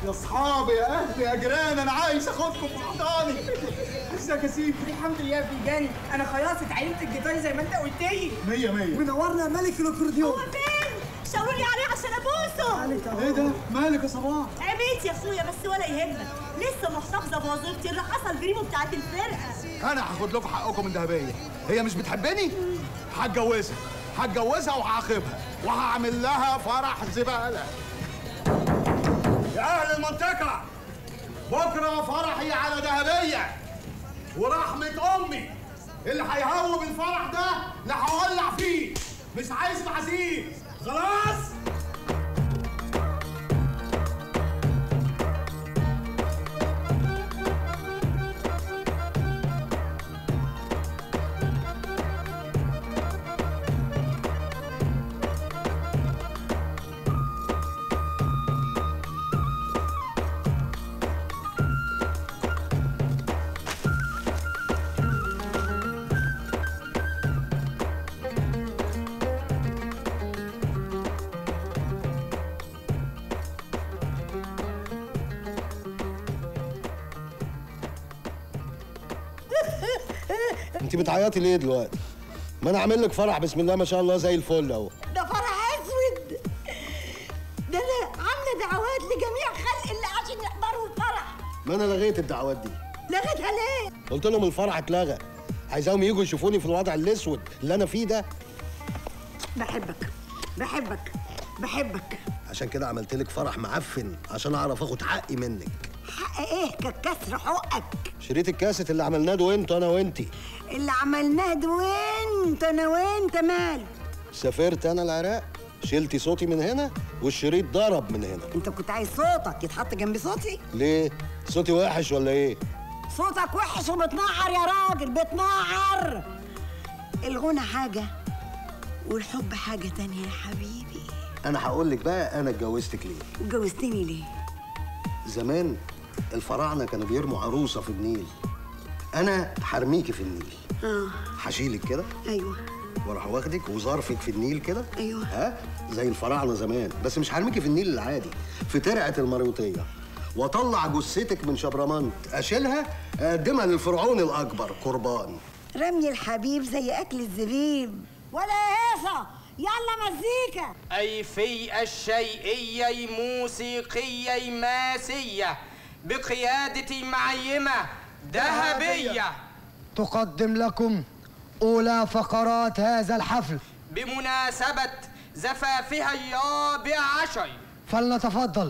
يا اصحابي يا اهلي يا جيران انا عايز اخدكم في حضاني ازيك يا سيدي الحمد لله يا فنجان انا خلاص اتعلمت الجيتار زي ما انت قلت لي مية مية منورنا ملك الاكورديون فين؟ شاوروا لي عليه عشان ابوسه ايه ده مالك يا صباح عميت يا اخويا بس ولا يهمك لسه محتفظه بوظيفتي الرقاصه البريمو بتاعت الفرقه انا هاخد لكم حقكم الذهبيه هي مش بتحبني هتجوزها هتجوزها وهعاقبها وهعمل لها فرح زباله يا اهل المنطقه بكره فرحي على ذهبيه ورحمه امي اللي هيهوب الفرح ده لا هولع فيه مش عايز معازيم خلاص انت بتعيطي ليه دلوقتي؟ ما انا عامل لك فرح بسم الله ما شاء الله زي الفل اهو ده فرح اسود ده انا عامله دعوات لجميع خلق اللي عشان يحضروا الفرح ما انا لغيت الدعوات دي لغيتها ليه؟ قلت لهم الفرح اتلغى عايزاهم يجوا يشوفوني في الوضع الاسود اللي انا فيه ده بحبك بحبك بحبك عشان كده عملت لك فرح معفن عشان اعرف اخد حقي منك حق ايه ككسر حقك شريط الكاسيت اللي عملناه ده وانتوا انا وانتي اللي عملناه ده وانت انا وانت مال سافرت انا العراق شلتي صوتي من هنا والشريط ضرب من هنا انت كنت عايز صوتك يتحط جنب صوتي ليه صوتي وحش ولا ايه صوتك وحش وبتنعر يا راجل بتنعر الغنى حاجة والحب حاجة تانية يا حبيبي انا هقول لك بقى انا اتجوزتك ليه اتجوزتني ليه؟ زمان الفراعنه كانوا بيرموا عروسه في النيل انا هرميكي في النيل اه هشيلك كده ايوه واروح واخدك وظرفك في النيل كده أيوة. ها زي الفراعنه زمان بس مش هرميكي في النيل العادي في ترعه المريوطيه واطلع جثتك من شبرمنت اشيلها اقدمها للفرعون الاكبر قربان رمي الحبيب زي اكل الزبيب ولا هيصة يلا مزيكا أي في الشيئي موسيقي ماسية بقيادة معيمة ذهبية تقدم لكم أولى فقرات هذا الحفل بمناسبة زفافها الرابع عشر فلنتفضل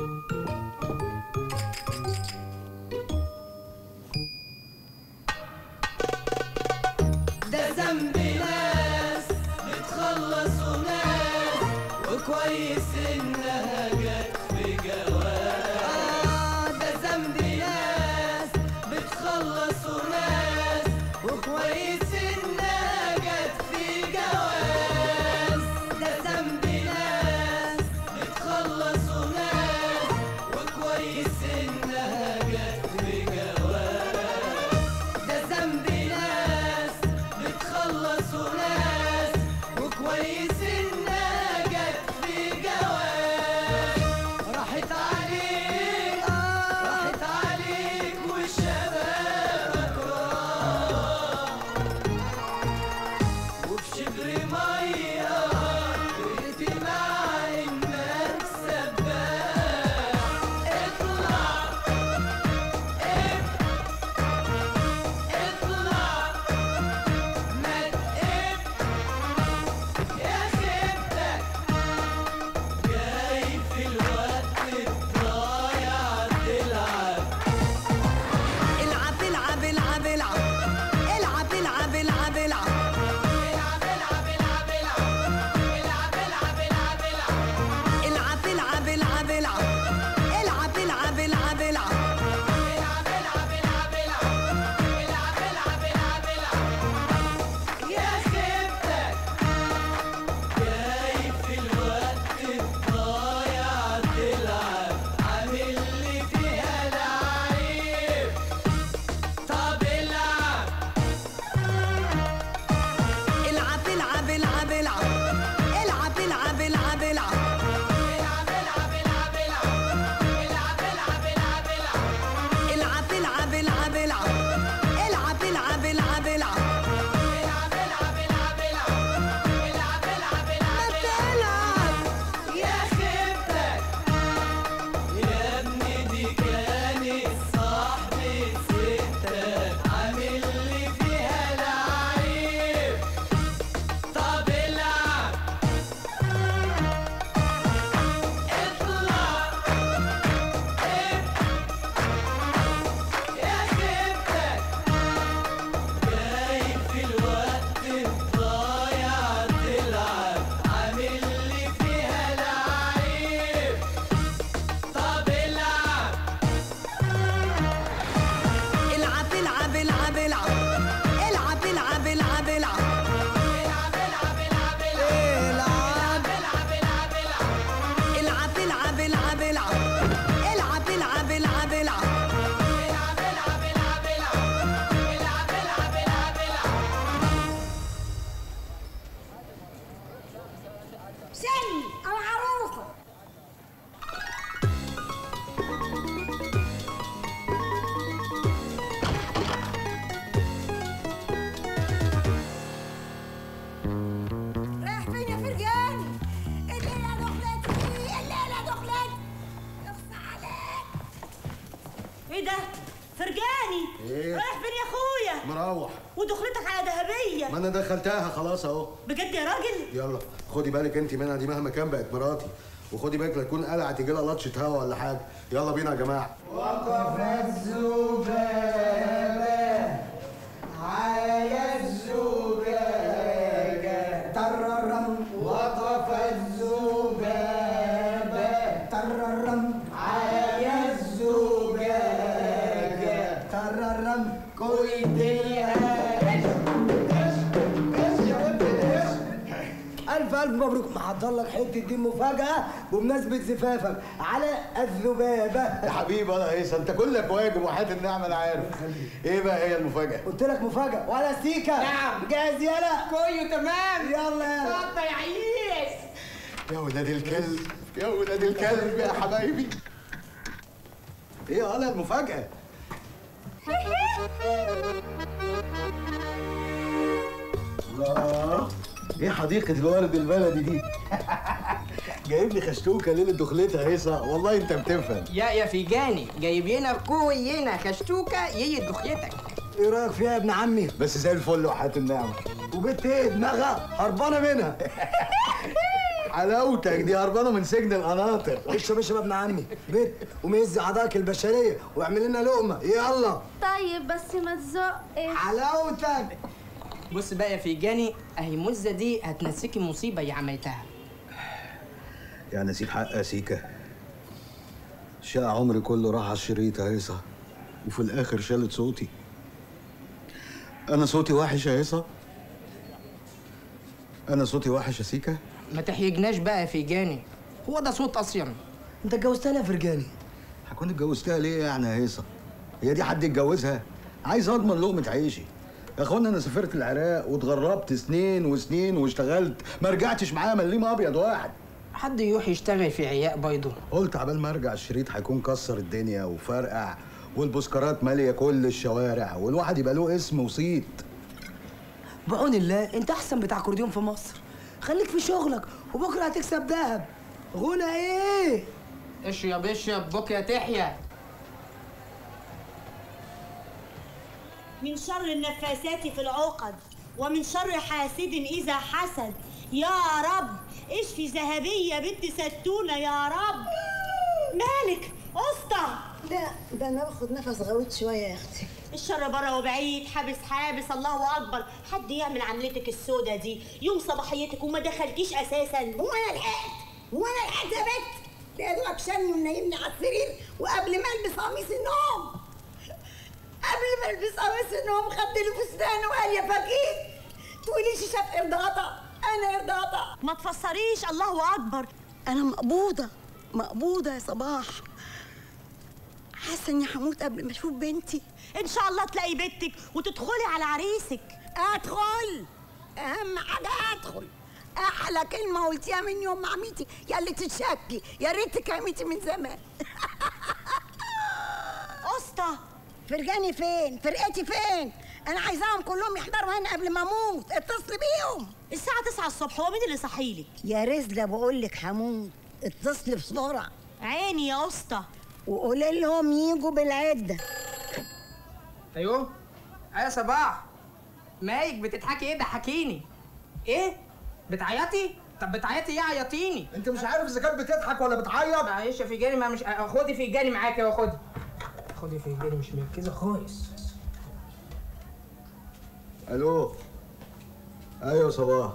ده ذنب ناس بتخلصوا ناس وكويس انها جت في جواز آه ده ذنب ناس بتخلصوا ناس وكويس انها جت في جواز ده ذنب ناس بتخلصوا ناس وكويس انها جت في جواز ده ذنب ناس بتخلصوا ناس وكويس انها جت في جواز ايه رايح فين يا اخويا مروح ودخلتك على ذهبيه ما انا دخلتها خلاص اهو بجد يا راجل يلا خدي بالك انت منها دي مهما كان بقت مراتي وخدي بالك لا تكون قلعت تجي لها لطشه هوا ولا حاجه يلا بينا يا جماعه وقف الذبابة على الزجاجة تررم وقف الذبابة تررم على الزجاجة تررم قلت لها ألف ألف مبروك محضر لك حتة دي مفاجأة بمناسبة زفافك على الذبابة يا حبيبي انا ايه انت كلك واجب وحياه النعمه انا عارف ايه بقى هي المفاجاه قلت لك مفاجأة ولا سيكا نعم. جاهز يلا كله تمام يلا يلا اتفضل يا عيس يا ولاد الكلب يا ولاد الكلب يا حبايبي ايه انا المفاجاه الله ايه حديقه الورد البلدي دي جايب لي خشتوكه ليله دخلتها هيصه والله انت بتفهم يا يا فيجاني جايب لنا كوينا خشتوكه يي دخيتك ايه رأيك فيها يا ابن عمي؟ بس زي الفل وحياه النعمه وبنت ايه دماغها هربانة منها حلاوتك دي هربانه من سجن القناطر اشرب اشرب يا ابن عمي بيت وميز عضاك البشرية واعمل لنا لقمة يلا طيب بس ما تزقش حلاوتك بص بقى يا فيجاني اهي مزه دي هتنسيكي مصيبه يا عملتها يعني نسيب حق يا سيكا شقى عمري كله راح على الشريط يا هيصة وفي الآخر شالت صوتي أنا صوتي وحش يا هيصة أنا صوتي وحش يا سيكا ما تحيجناش بقى يا فيجاني هو ده صوت اصيل انت اتجوزتها يا فرجاني هكون اتجوزتها ليه يعني يا هيصة هي دي حد يتجوزها عايز أضمن لقمة عيشي يا اخوانا انا سافرت العراق واتغربت سنين وسنين واشتغلت ما رجعتش معايا مليم ابيض واحد حد يروح يشتغل في عياء بيضه قلت عبال ما ارجع الشريط هيكون كسر الدنيا وفرقع والبوسكارات ماليه كل الشوارع والواحد يبقى له اسم وصيت بعون الله انت احسن بتاع اكورديون في مصر خليك في شغلك وبكره هتكسب دهب غنى ايه اشرب اشرب بكره تحيا من شر النفاسات في العقد ومن شر حاسد إذا حسد يا رب اشفي ذهبية بنت ستونة يا رب مالك اسطى لا ده انا باخد نفس غويط شويه يا اختي الشر بره وبعيد حابس حابس الله اكبر حد يعمل عملتك السودة دي يوم صباحيتك وما دخلتيش اساسا هو انا لحقت هو انا لحقت يا بنت ده يا دوبك شالني ومنيمني على السرير وقبل ما البس قميص النوم قبل ما البس قميص النوم خدت لي فستان وقال يا فكيك تقوليش شاف ارضاطه انا ارضاطه ما تفسريش الله اكبر انا مقبوضه مقبوضه يا صباح حاسه اني هموت قبل ما اشوف بنتي ان شاء الله تلاقي بنتك وتدخلي على عريسك ادخل اهم حاجه ادخل احلى كلمه قلتيها من يوم ما عميتي يا اللي تتشكي يا ريتك عميتي من زمان اسطى فرجاني فين فرقتي فين انا عايزاهم كلهم يحضروا هنا قبل ما اموت اتصلي بيهم الساعة 9 الصبح هو مين اللي صحيلك؟ يا رزلة بقول لك هموت اتصلي بسرعه عيني يا اسطى وقولي لهم يجوا بالعده ايوه ايوه صباح مايك بتضحكي ايه ضحكيني ايه بتعيطي طب بتعيطي ايه عيطيني انت مش عارف اذا كانت بتضحك ولا بتعيط معلش يا فيجاني ما مش خدي فيجاني معاك يا خدي خدي فيجاني مش مركزه خالص الو ايوه صباح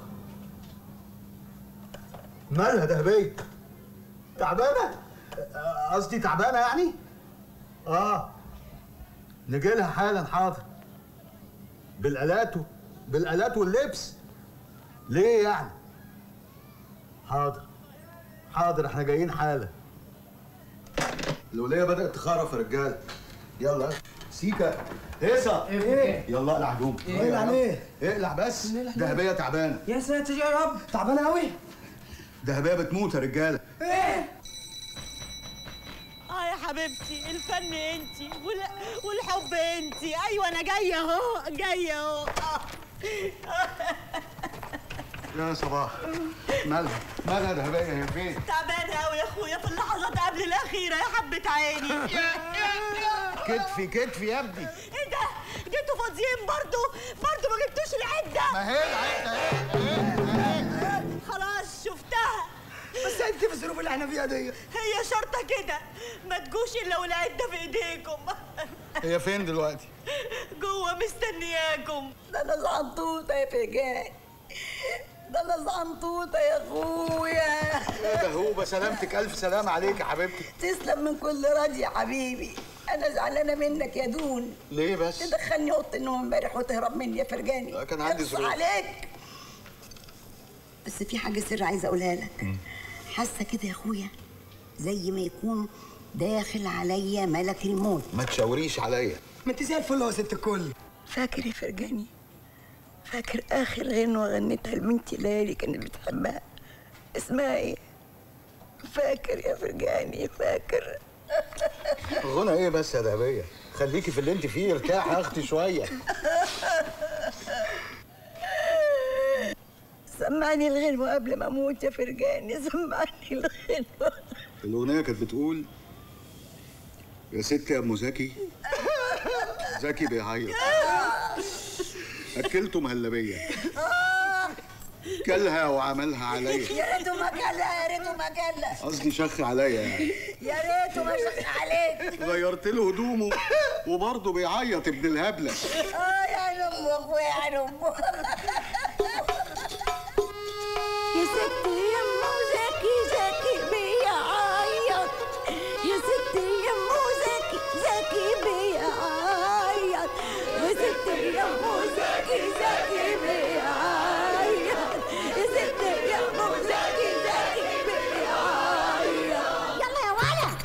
مالها دهبية تعبانة آه، قصدي تعبانة يعني اه نجي لها حالا حاضر بالآلات و- بالآلات واللبس ليه يعني حاضر حاضر احنا جايين حالا الولية بدأت تخرف يا رجالة يلا سيكا هيصة ايه يلا اقلع هدوم اقلع ليه؟ اقلع بس دهبية تعبانة يا ساتر يا رب تعبانة قوي دهبية بتموت يا رجالة اه يا حبيبتي الفن انتي وال... والحب انتي ايوه انا جايه اهو جايه اهو يا صباح مالها مالها دهبية هي فين تعبانه قوي يا اخويا في اللحظات قبل الاخيره يا حبه عيني كتفي كتفي يا ابني ايه ده فاضيين برضو برضو ما جبتوش العده ما هي العده اهي خلاص شفتها بس انت في الظروف اللي احنا فيها دي هي شرطه كده ما تجوش الا والعده في ايديكم هي فين دلوقتي جوه مستنياكم ده انا زعنطوطه يا فجاي ده انا زعنطوطه يا اخويا ده هو سلامتك الف سلام عليك يا حبيبتي تسلم من كل راضي يا حبيبي انا زعلانه منك يا دون ليه بس تدخلني اوضه النوم امبارح وتهرب مني يا فرجاني لا، كان عندي يخص ظروف. عليك بس في حاجه سر عايزه اقولها لك حاسه كده يا اخويا زي ما يكون داخل عليا ملك الموت ما تشاوريش عليا ما انت زي الفل يا ست الكل فاكر يا فرجاني فاكر اخر غنوه غنيتها لبنتي ليالي كانت بتحبها اسمها ايه فاكر يا فرجاني فاكر غنى ايه بس يا دهبيه خليكي في اللي انت فيه ارتاحي يا اختي شويه سمعني الغنوه قبل ما اموت يا فرجاني سمعني الغنوه الاغنيه كانت بتقول يا ست يا ام زكي زكي بيعيط اكلته مهلبيه كلها وعملها عليا يا ريته ما كلها يا ريته ما كلها قصدي شخ عليا يعني يا ريته ما شق عليك غيرت له هدومه وبرضه بيعيط ابن الهبله اه يا امه اخويا يا امه يا ستي يا امه زكي زكي بيعيط يا ستي يا امه زكي زكي بيعيط يا ستي يا امه زكي زكي بيعيط يا ستي يا امه زكي زكي بيعيط يلا يا ولد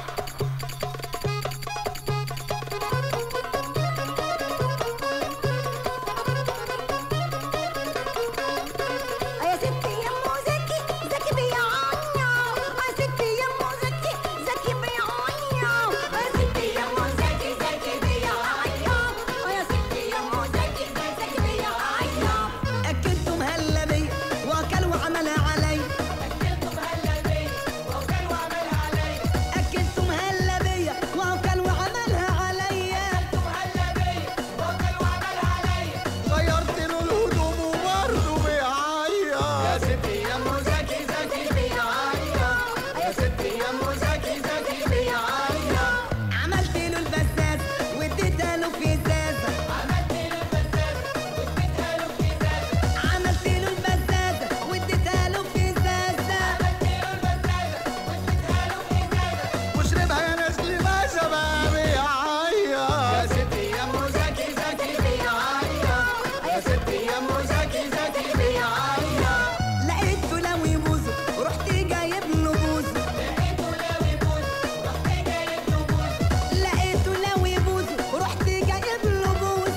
يا ستي يا مو زكي زكي بيعيط يا ستي يا مو زكي زكي بيعيط يا ستي يا مو زكي زكي بيعيط يا ستي يا مو زكي زكي بيعيط اكلته مهلبي واكل وعملها علي اكلته مهلبي واكل وعملها علي غيرت له الهدوم وبرضه بيعيط يا ستي يا ام زكي زكي بيعيط يا ستي يا ام زكي زكي بيعيط عملت له البزاز واديتها له في ازازه عملت له البزاز واديتها له في ازازه واشربها يا ناس لماذا بقى بيعيط يا ستي يا ام زكي زكي بيعيط يا ستي يا ام زكي زكي بيعيط لقيته لو يبوظ رحت جايب له بوز لقيته لو يبوظ رحت جايب له بوز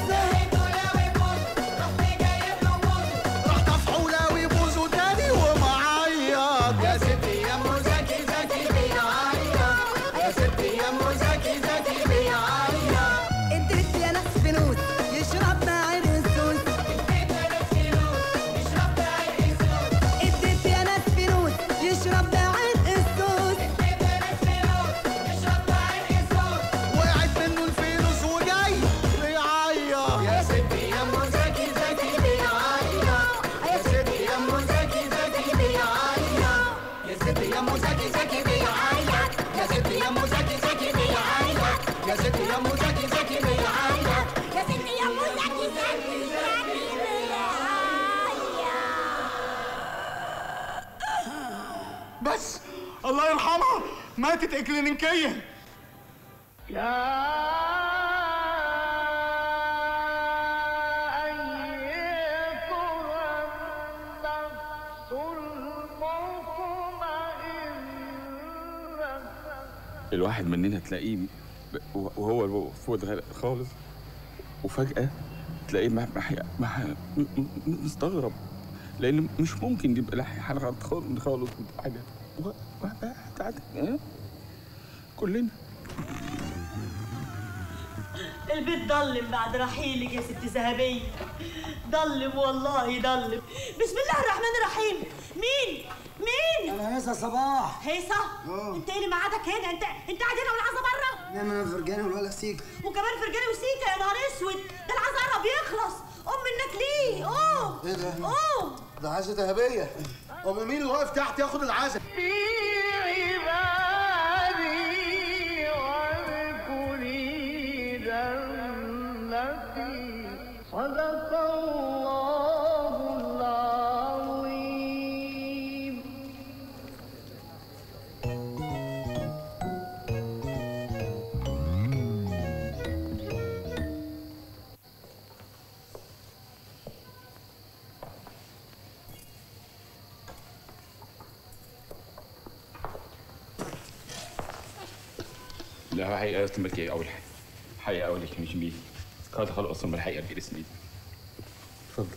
رحت افحوله ويبوظوا تاني ومعيط يا ستي يا ام زكي زكي بيعيط يا ستي يا ام زكي زكي بيعيط اديت يا ناس فلوس يشرب معي السوس اديت يا ناس فلوس يشرب معي السوس وقعت منه الفلوس وجاي بيعيط يا ستي يا ام زكي زكي بيعيط يا ستي يا ام زكي زكي بيعيط يا ستي يا ام زكي زكي بيعيط يا ستي يا ام زكي زكي بيعيط يا ستي يا ام زكي زكي بيعيط يا ستي يا مو زكي زكي زكي بس الله يرحمها ماتت اكلينيكيا الواحد مننا تلاقيه ب- وهو فوق الغرق خالص وفجأة تلاقيه مع مع مع م- م- مستغرب لأن مش ممكن يبقى لاحق حلقة خالص خالص حاجة و- و- تعال ها؟ كلنا البيت ضلم بعد رحيلك يا ست ذهبية ضلم والله ضلم بسم الله الرحمن الرحيم مين مين انا هيصة صباح هيصة انت ايه اللي معادك هنا انت انت قاعد هنا والعزا بره نعم انا فرجاني والولا سيك وكمان فرجاني وسيكا يا نهار اسود ده العزا قرب يخلص ايه ده؟ قوم ده عزة ذهبية أم مين اللي واقف تحت ياخد العزة؟ لا هو حقيقة أصلا ملكي أول حاجة حقيقة أول لك مش بيه هذا خلاص أصلا بالحقيقة باسمي اتفضل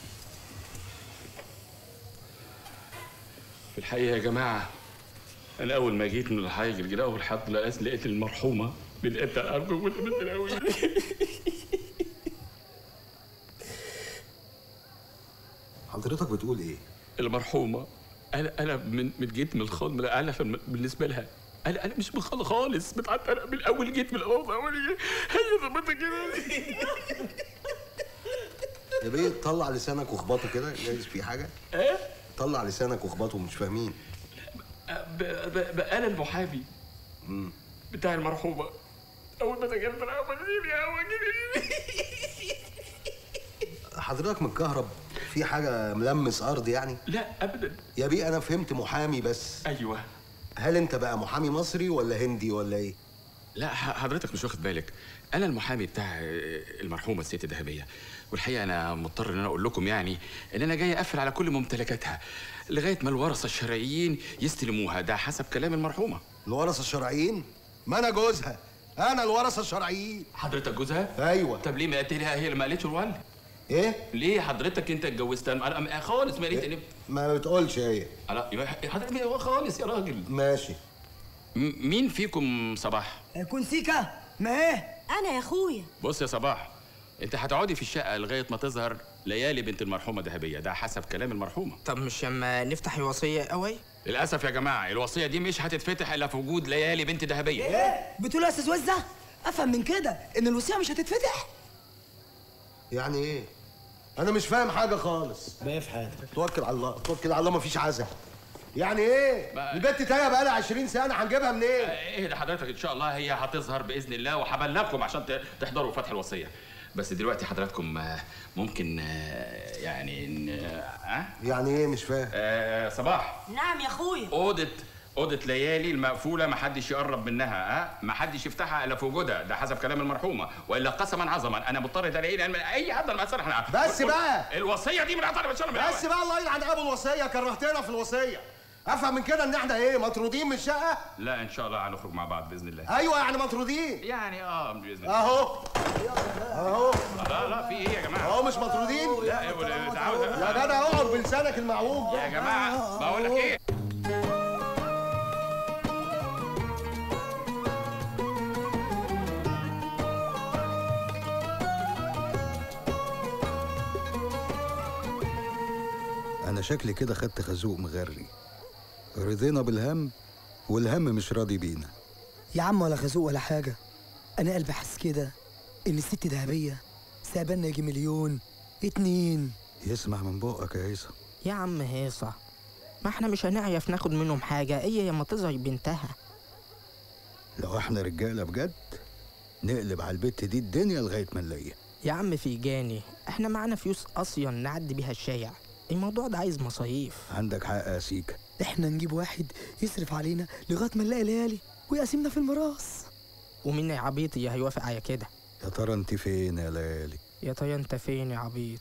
في الحقيقة يا جماعة أنا أول ما جيت من الحاجة كده أول حد لقيت لقيت المرحومة لقيتها أرجو من الأول حضرتك بتقول إيه؟ المرحومة أنا أنا من من جيت من الخال من أنا فم- بالنسبة لها أنا أنا مش من الخال خالص بتاعت أنا من الأول جيت من الأول أول جيت هي ظبطت كده يا بيه طلع لسانك واخبطه كده جايز في حاجة؟ إيه؟ طلع لسانك واخبطه مش فاهمين ب- ب- ب- أنا المحامي بتاع المرحومة أول ما دخلت أنا أول يا أول حضرتك متكهرب في حاجة ملمس أرض يعني؟ لا أبدا يا بيه أنا فهمت محامي بس أيوه هل أنت بقى محامي مصري ولا هندي ولا إيه؟ لا ح- حضرتك مش واخد بالك انا المحامي بتاع المرحومه الست الذهبيه والحقيقه انا مضطر ان انا اقول لكم يعني ان انا جاي اقفل على كل ممتلكاتها لغايه ما الورثه الشرعيين يستلموها ده حسب كلام المرحومه الورثة الشرعيين؟ ما أنا جوزها أنا الورثة الشرعيين حضرتك جوزها أيوه طب ليه ما قلت لها هي اللي ما قالتش الوالد إيه؟ ليه حضرتك انت اتجوزتها انا أنا خالص ما قالت ما بتقولش هي لا يبقى حضرتك هو خالص يا راجل ماشي م- مين فيكم صباح يكون سيكا ما ايه انا يا اخويا بص يا صباح انت هتقعدي في الشقه لغايه ما تظهر ليالي بنت المرحومه ذهبيه ده حسب كلام المرحومه طب مش اما نفتح الوصيه قوي للاسف يا جماعه الوصيه دي مش هتتفتح الا في وجود ليالي بنت ذهبيه بتقول يا استاذ وزه افهم من كده ان الوصيه مش هتتفتح يعني إيه؟ أنا مش فاهم حاجة خالص ما في حاجه توكل على الله توكل على الله مفيش عزا يعني ايه؟ ما- البت تايه بقالها 20 سنة هنجيبها منين؟ ايه ده حضرتك ان شاء الله هي هتظهر باذن الله وهبلغكم عشان ت- تحضروا فتح الوصيه بس دلوقتي حضراتكم آه، ممكن آه، يعني ن- اه يعني ايه مش فاهم؟ آه، صباح نعم يا اخويا اوضه اوضه ليالي المقفوله ما حدش يقرب منها ها ما حدش يفتحها الا في وجودها ده حسب كلام المرحومه والا قسما عظما انا مضطر ده لان اي حد ما احنا بس بقى. الوصيه دي من عطار ان شاء الله من بس الأول. بقى الله يلعن ابو الوصية كرهتنا في الوصية افهم من كده ان احنا ايه مطرودين من الشقة؟ لا ان شاء الله هنخرج مع بعض باذن الله ايوه يعني مطرودين يعني اه باذن الله اهو اهو لا لا في ايه يا جماعه اهو مش مطرودين؟ لا إيه، تعالوا يا جدع اقعد بلسانك المعوج يا جماعه بقول لك ايه انا شكلي كده خدت خازوق مغري رضينا بالهم والهم مش راضي بينا يا عم ولا خازوق ولا حاجه انا قلبي حاسس كده ان الست ذهبيه سابنا يجي مليون اتنين يسمع من بقك يا عيسى يا عم هيصة ما احنا مش هنعرف ناخد منهم حاجة هي لما تظهر بنتها لو احنا رجاله بجد نقلب على البت دي الدنيا لغايه ما نلاقيها يا عم في جاني احنا معانا فلوس اصلا نعدي بيها الشارع الموضوع ده عايز مصاريف عندك حق يا سيكا احنا نجيب واحد يصرف علينا لغايه ما نلاقي ليالي ويقسمنا في الميراث ومين يا عبيط يا هيوافق على كده يا ترى انت فين يا ليالي يا ترى انت فين يا عبيط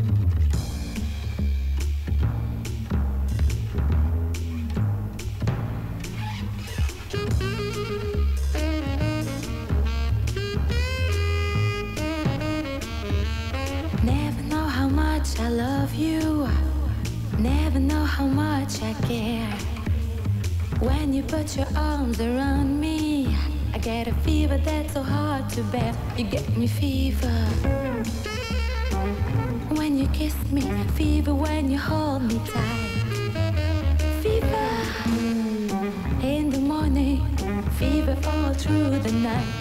Never know how much I love you. Never know how much I care. When you put your arms around me, I get a fever that's so hard to bear. You get me fever. When you kiss me, fever when you hold me tight. Fever in the morning, fever all through the night.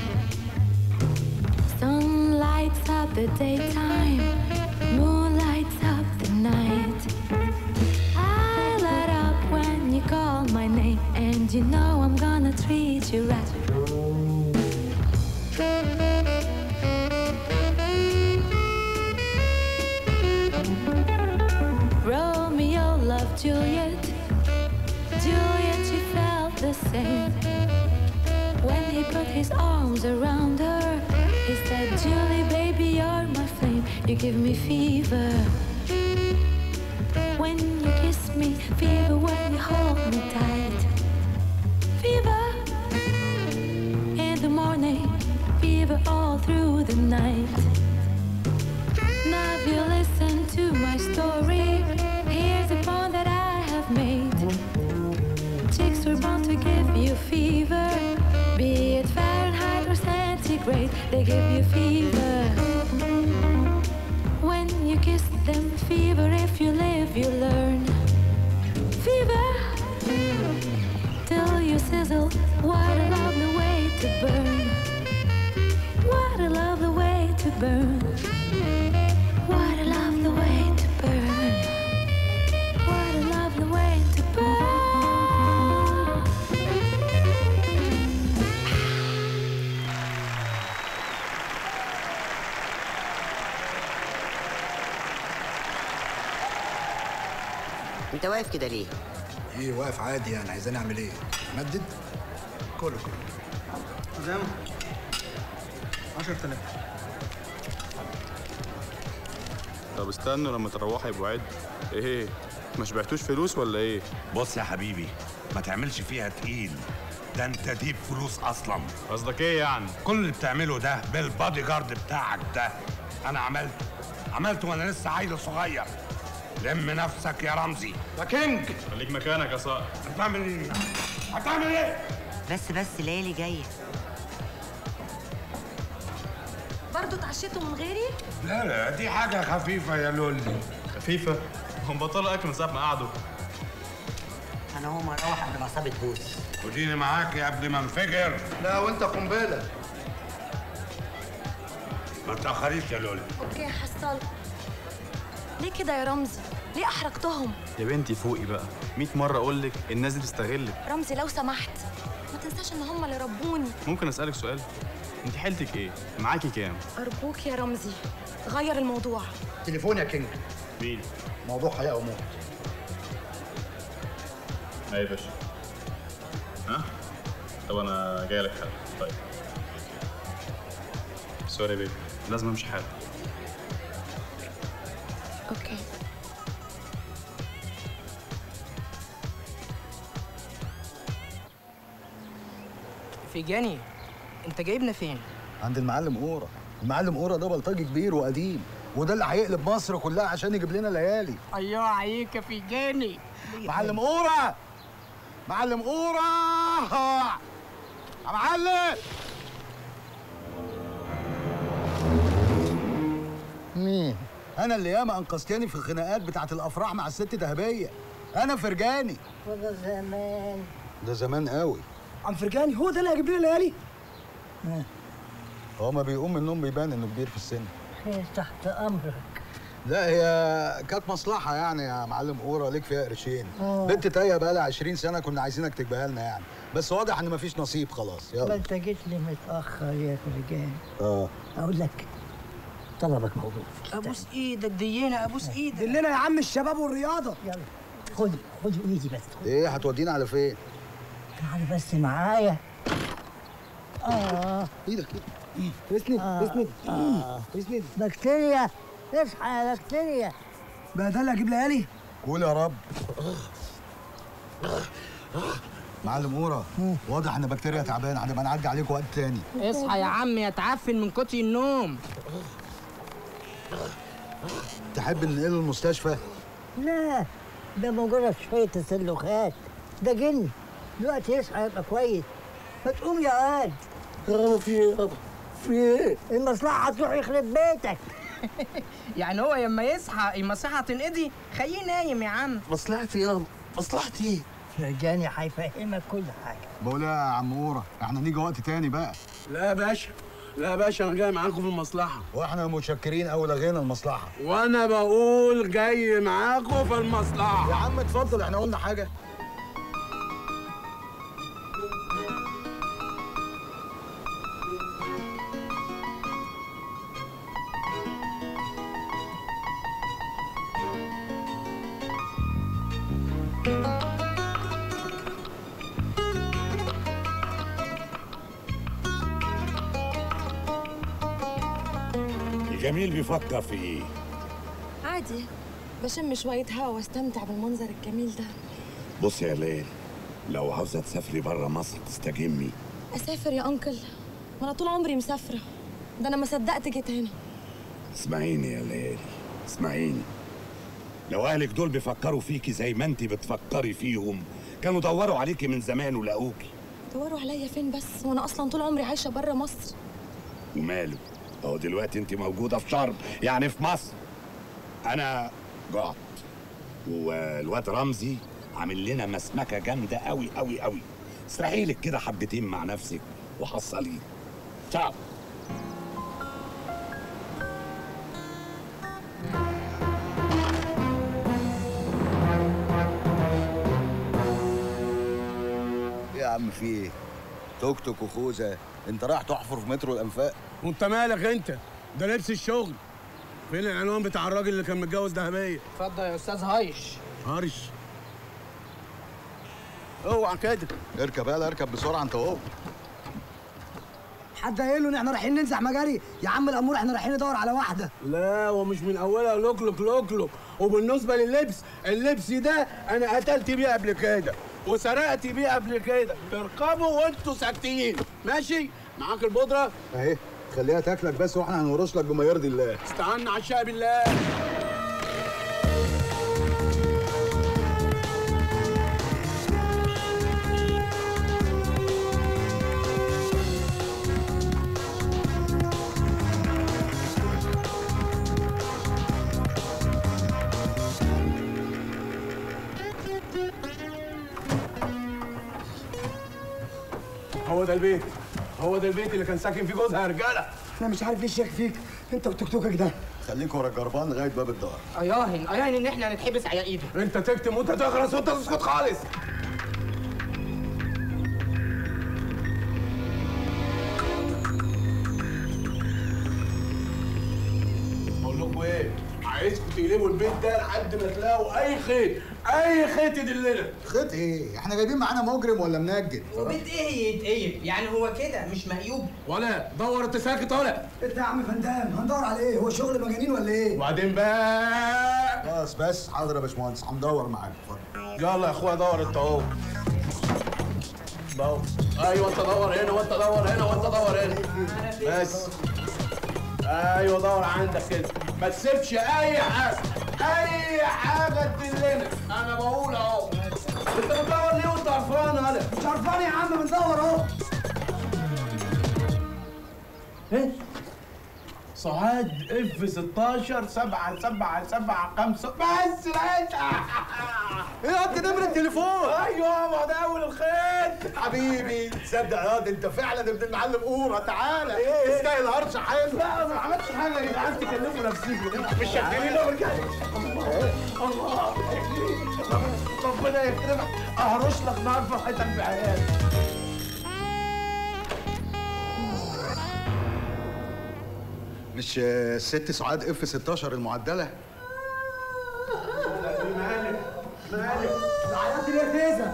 Sun lights up the daytime, moon lights up the And you know I'm gonna treat you right. Romeo loved Juliet. Juliet, she felt the same. When he put his arms around her, he said, Julie, baby, you're my flame. You give me fever. When you kiss me, fever when you hold me tight. Fever in the morning, fever all through the night. Now if you listen to my story, here's the poem that I have made. Chicks were born to give you fever, be it Fahrenheit or centigrade, they give you fever. When you kiss them, fever, if you live, you learn. Fever, till you sizzle, what a lovely way to burn. What a lovely way to burn. What a lovely way to burn. What a lovely way to burn. انت واقف كده ليه؟ ايه واقف عادي يعني عايزاني اعمل ايه؟ مدد؟ كله كله زين 10000 طب استنوا لما تروحوا يبقوا عد ايه ما شبعتوش فلوس ولا ايه بص يا حبيبي ما تعملش فيها تقيل ده انت ديب فلوس اصلا قصدك ايه يعني كل اللي بتعمله ده بالبادي جارد بتاعك ده انا عملته عملته وانا لسه عيل صغير لم نفسك يا رمزي يا كينج خليك مكانك يا صقر هتعمل ايه هتعمل ايه بس بس ليالي جايه برضه اتعشيتوا من غيري؟ لا لا دي حاجه خفيفه يا لولي خفيفه هم بطلوا اكل من ساعه ما قعدوا انا هو اروح قبل ما اصابي تبوس خديني معاك يا قبل ما انفجر لا وانت قنبله ما تاخريش يا لولي اوكي حصل ليه كده يا رمزي؟ ليه احرجتهم؟ يا بنتي فوقي بقى 100 مره اقول لك الناس دي بتستغلك رمزي لو سمحت ما تنساش ان هم اللي ربوني ممكن اسالك سؤال انت حيلتك ايه معاكي كام ارجوك يا رمزي غير الموضوع تليفون يا كينج مين موضوع حياه وموت ايه يا باشا ها طب انا جاي لك حالا طيب سوري يا بيبي لازم امشي حالا اوكي في جاني انت جايبنا فين عند المعلم قورة المعلم قورة ده بلطجي كبير وقديم وده اللي هيقلب مصر كلها عشان يجيب لنا ليالي ايوه عليك يا فيجاني معلم قورة معلم قورة يا معلم مين؟ انا اللي ياما انقذتني في الخناقات بتاعت الافراح مع الست دهبيه انا فرجاني وده زمان ده زمان قوي عم فرجاني هو ده اللي هيجيب لنا ليالي هو ما بيقوم من النوم بيبان انه كبير في السن خير تحت امرك لا هي كانت مصلحة يعني يا معلم قورة ليك فيها قرشين آه. بنت تايه بقى لها 20 سنة كنا عايزينك تجيبها لنا يعني بس واضح ان مفيش نصيب خلاص ما يلا انت جيت لي متاخر يا فرجان اه اقول لك طلبك موضوع ابوس ايدك دينا ابوس ايدك دلنا يا عم الشباب والرياضه يلا خد خد ايدي بس ايه هتودينا على فين؟ تعال بس معايا اه ايدك اسند اسند آه. اسند بكتيريا اصحى يا بكتيريا بقى ده اللي هيجيب ليالي قول يا رب معلم قورة واضح ان بكتيريا تعبان هنبقى نعدي عليكم وقت تاني اصحى يا عم يا تعفن من كتر النوم تحب ننقله المستشفى؟ لا ده مجرد شوية تسلخات ده جن دلوقتي يصحى يبقى كويس ما تقوم يا واد في ايه في ايه المصلحة هتروح يخرب بيتك يعني هو لما يصحى المصلحه تنقضي خليه نايم يا عم مصلحتي يا مصلحتي ايه فرجاني هيفهمك كل حاجة بقول يا عم قورة احنا نيجي وقت تاني بقى لا يا باشا لا يا باشا انا جاي معاكم في المصلحه واحنا متشكرين او لغينا المصلحة وانا بقول جاي معاكم في المصلحه يا عم اتفضل احنا قلنا حاجة جميل بيفكر في ايه عادي بشم شوية هوا واستمتع بالمنظر الجميل ده بص يا ليل لو عاوزه تسافري بره مصر تستجمي أسافر يا أنكل ما أنا طول عمري مسافرة ده أنا ما صدقت جيت هنا اسمعيني يا ليل اسمعيني لو اهلك دول بيفكروا فيكي زي ما انت بتفكري فيهم كانوا دوروا عليكي من زمان ولقوكي دوروا عليا فين بس وأنا أصلا طول عمري عايشة بره مصر وماله اهو دلوقتي انت موجوده في شرم يعني في مصر انا جعت والواد رمزي عامل لنا مسمكه جامده قوي قوي قوي اسرحي لك كده حبتين مع نفسك وحصليه تشاو ايه يا عم في ايه؟ توك توك وخوذه انت رايح تحفر في مترو الانفاق وانت مالك انت ده لبس الشغل فين العنوان بتاع الراجل اللي كان متجوز دهبيه اتفضل يا استاذ هايش هرش اوعى كده اركب يلا اركب بسرعه انت اهو حد قايل له ان احنا رايحين ننزع مجاري يا عم الامور احنا رايحين ندور على واحده لا ومش من اولها لوكلوك لوكلوك وبالنسبه لللبس اللبس ده انا قتلت بيه قبل كده وسرقت بيه قبل كده اركبوا وانتوا ساكتين ماشي معاك البودره اهي خليها تاكلك بس واحنا هنورش لك بما يرضي الله استعنا عشاء بالله هو ده البيت هو ده البيت اللي كان ساكن فيه جوزها يا رجاله انا مش عارف ليه شاك فيك انت وتوك توكك ده خليك ورا الجربان لغايه باب الدار اياهن اياهن ان احنا هنتحبس على ايده انت تكتم وانت تغرس وانت تسكت خالص بقول لكم ايه عايزكم تقلبوا البيت ده لحد ما تلاقوا اي خيط اي خيط يدلنا خيط ايه؟ احنا جايبين معانا مجرم ولا منجد؟ وبيت ايه يتقيد يعني هو كده مش مقيوب ولا دور انت ساكت ولا انت يا عم فندام هندور على ايه هو شغل مجانين ولا ايه وبعدين بقى بس بس حاضر يا باشمهندس هندور معاك اتفضل يلا يا اخويا دور انت اهو دور ايوه انت دور هنا وانت دور هنا وانت دور هنا بس ايوه دور عندك كده ما تسيبش اي حاجه اي حاجه تدلنا انا بقول اهو انت بتدور ليه وانت قرفان انا مش عارفان يا عم بندور اهو ايه صعاد اف 16 7 7 7 5 بس لقيتها ايه انت نمرة التليفون ايوه ما ده اول الخيط حبيبي تصدق يا واد انت فعلا ابن المعلم قوره تعالى ايه تستاهل هرش حلو لا ما عملتش حاجه يا جدعان تكلفوا نفسيكم مش شغالين ده بالكلام الله ربنا يكرمك اهرش لك نار في حياتك في حياتك مش آه، الست سعاد اف 16 المعدله؟ مالك مالك عيطت ليه يا تيزا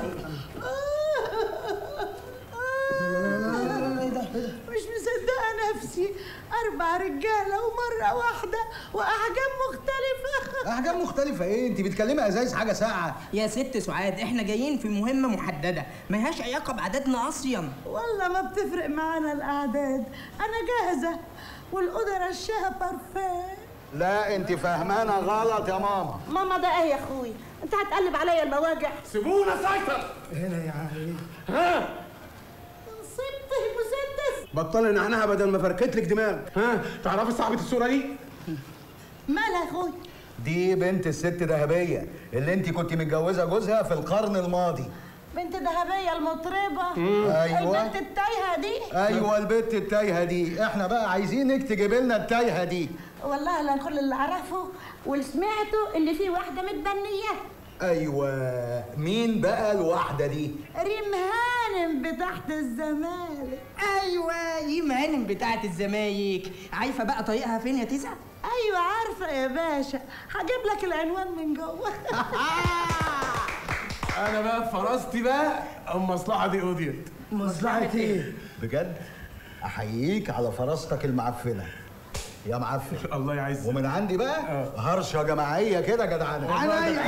مش مصدقة نفسي أربع رجالة ومرة واحدة وأحجام مختلفة احجام مختلفه ايه؟ انت بتكلمي ازايز حاجه ساعه يا ست سعاد احنا جايين في مهمه محدده ملهاش علاقه بعددنا اصلا والله ما بتفرق معانا الأعداد أنا جاهزة والأوضة رشاها بارفان لا انت فاهمانه غلط يا ماما ماما ده ايه يا اخوي انت هتقلب عليا المواجع سيبونا سيطر هنا يا عم ها صبت المسدس بطل نعناها بدل ما فركت لك دماغ ها تعرفي صاحبة الصورة دي؟ مالها يا اخوي دي بنت الست دهبيه اللي انت كنت متجوزه جوزها في القرن الماضي بنت ذهبيه المطربه أيوة. البنت التايهه دي ايوه البت التايهه دي احنا بقى عايزينك تجيب لنا التايهه دي والله انا كل اللي اعرفه واللي سمعته ان في واحده متبنيه ايوه مين بقى الواحده دي ريم هانم بتحت الزمالك ايوه يم هانم بتاعت الزمايك عارفه بقى طريقها فين يا تيزا ايوه عارفه يا باشا هجيب لك العنوان من جوه انا بقى فرستي بقى المصلحه دي قضيت مصلحة ايه؟ بجد احييك على فراستك المعفنه يا معفن الله يعزك ومن عندي بقى هرشه جماعيه كده جدعانه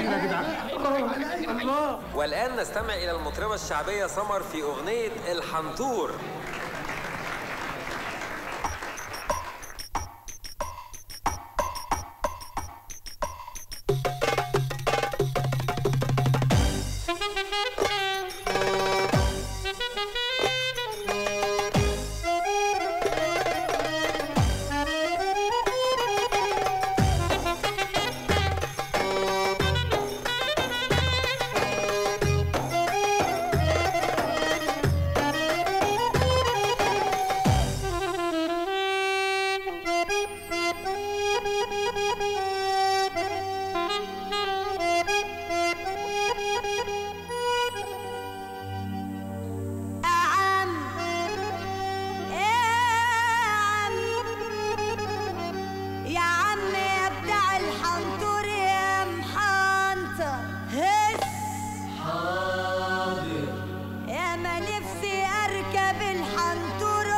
الله والآن نستمع إلى المطربة الشعبية سمر في أغنية الحنطور أعم يا عم يا بتاع الحنطور يا محنطر هس حاضر يا ما نفسي اركب الحنطور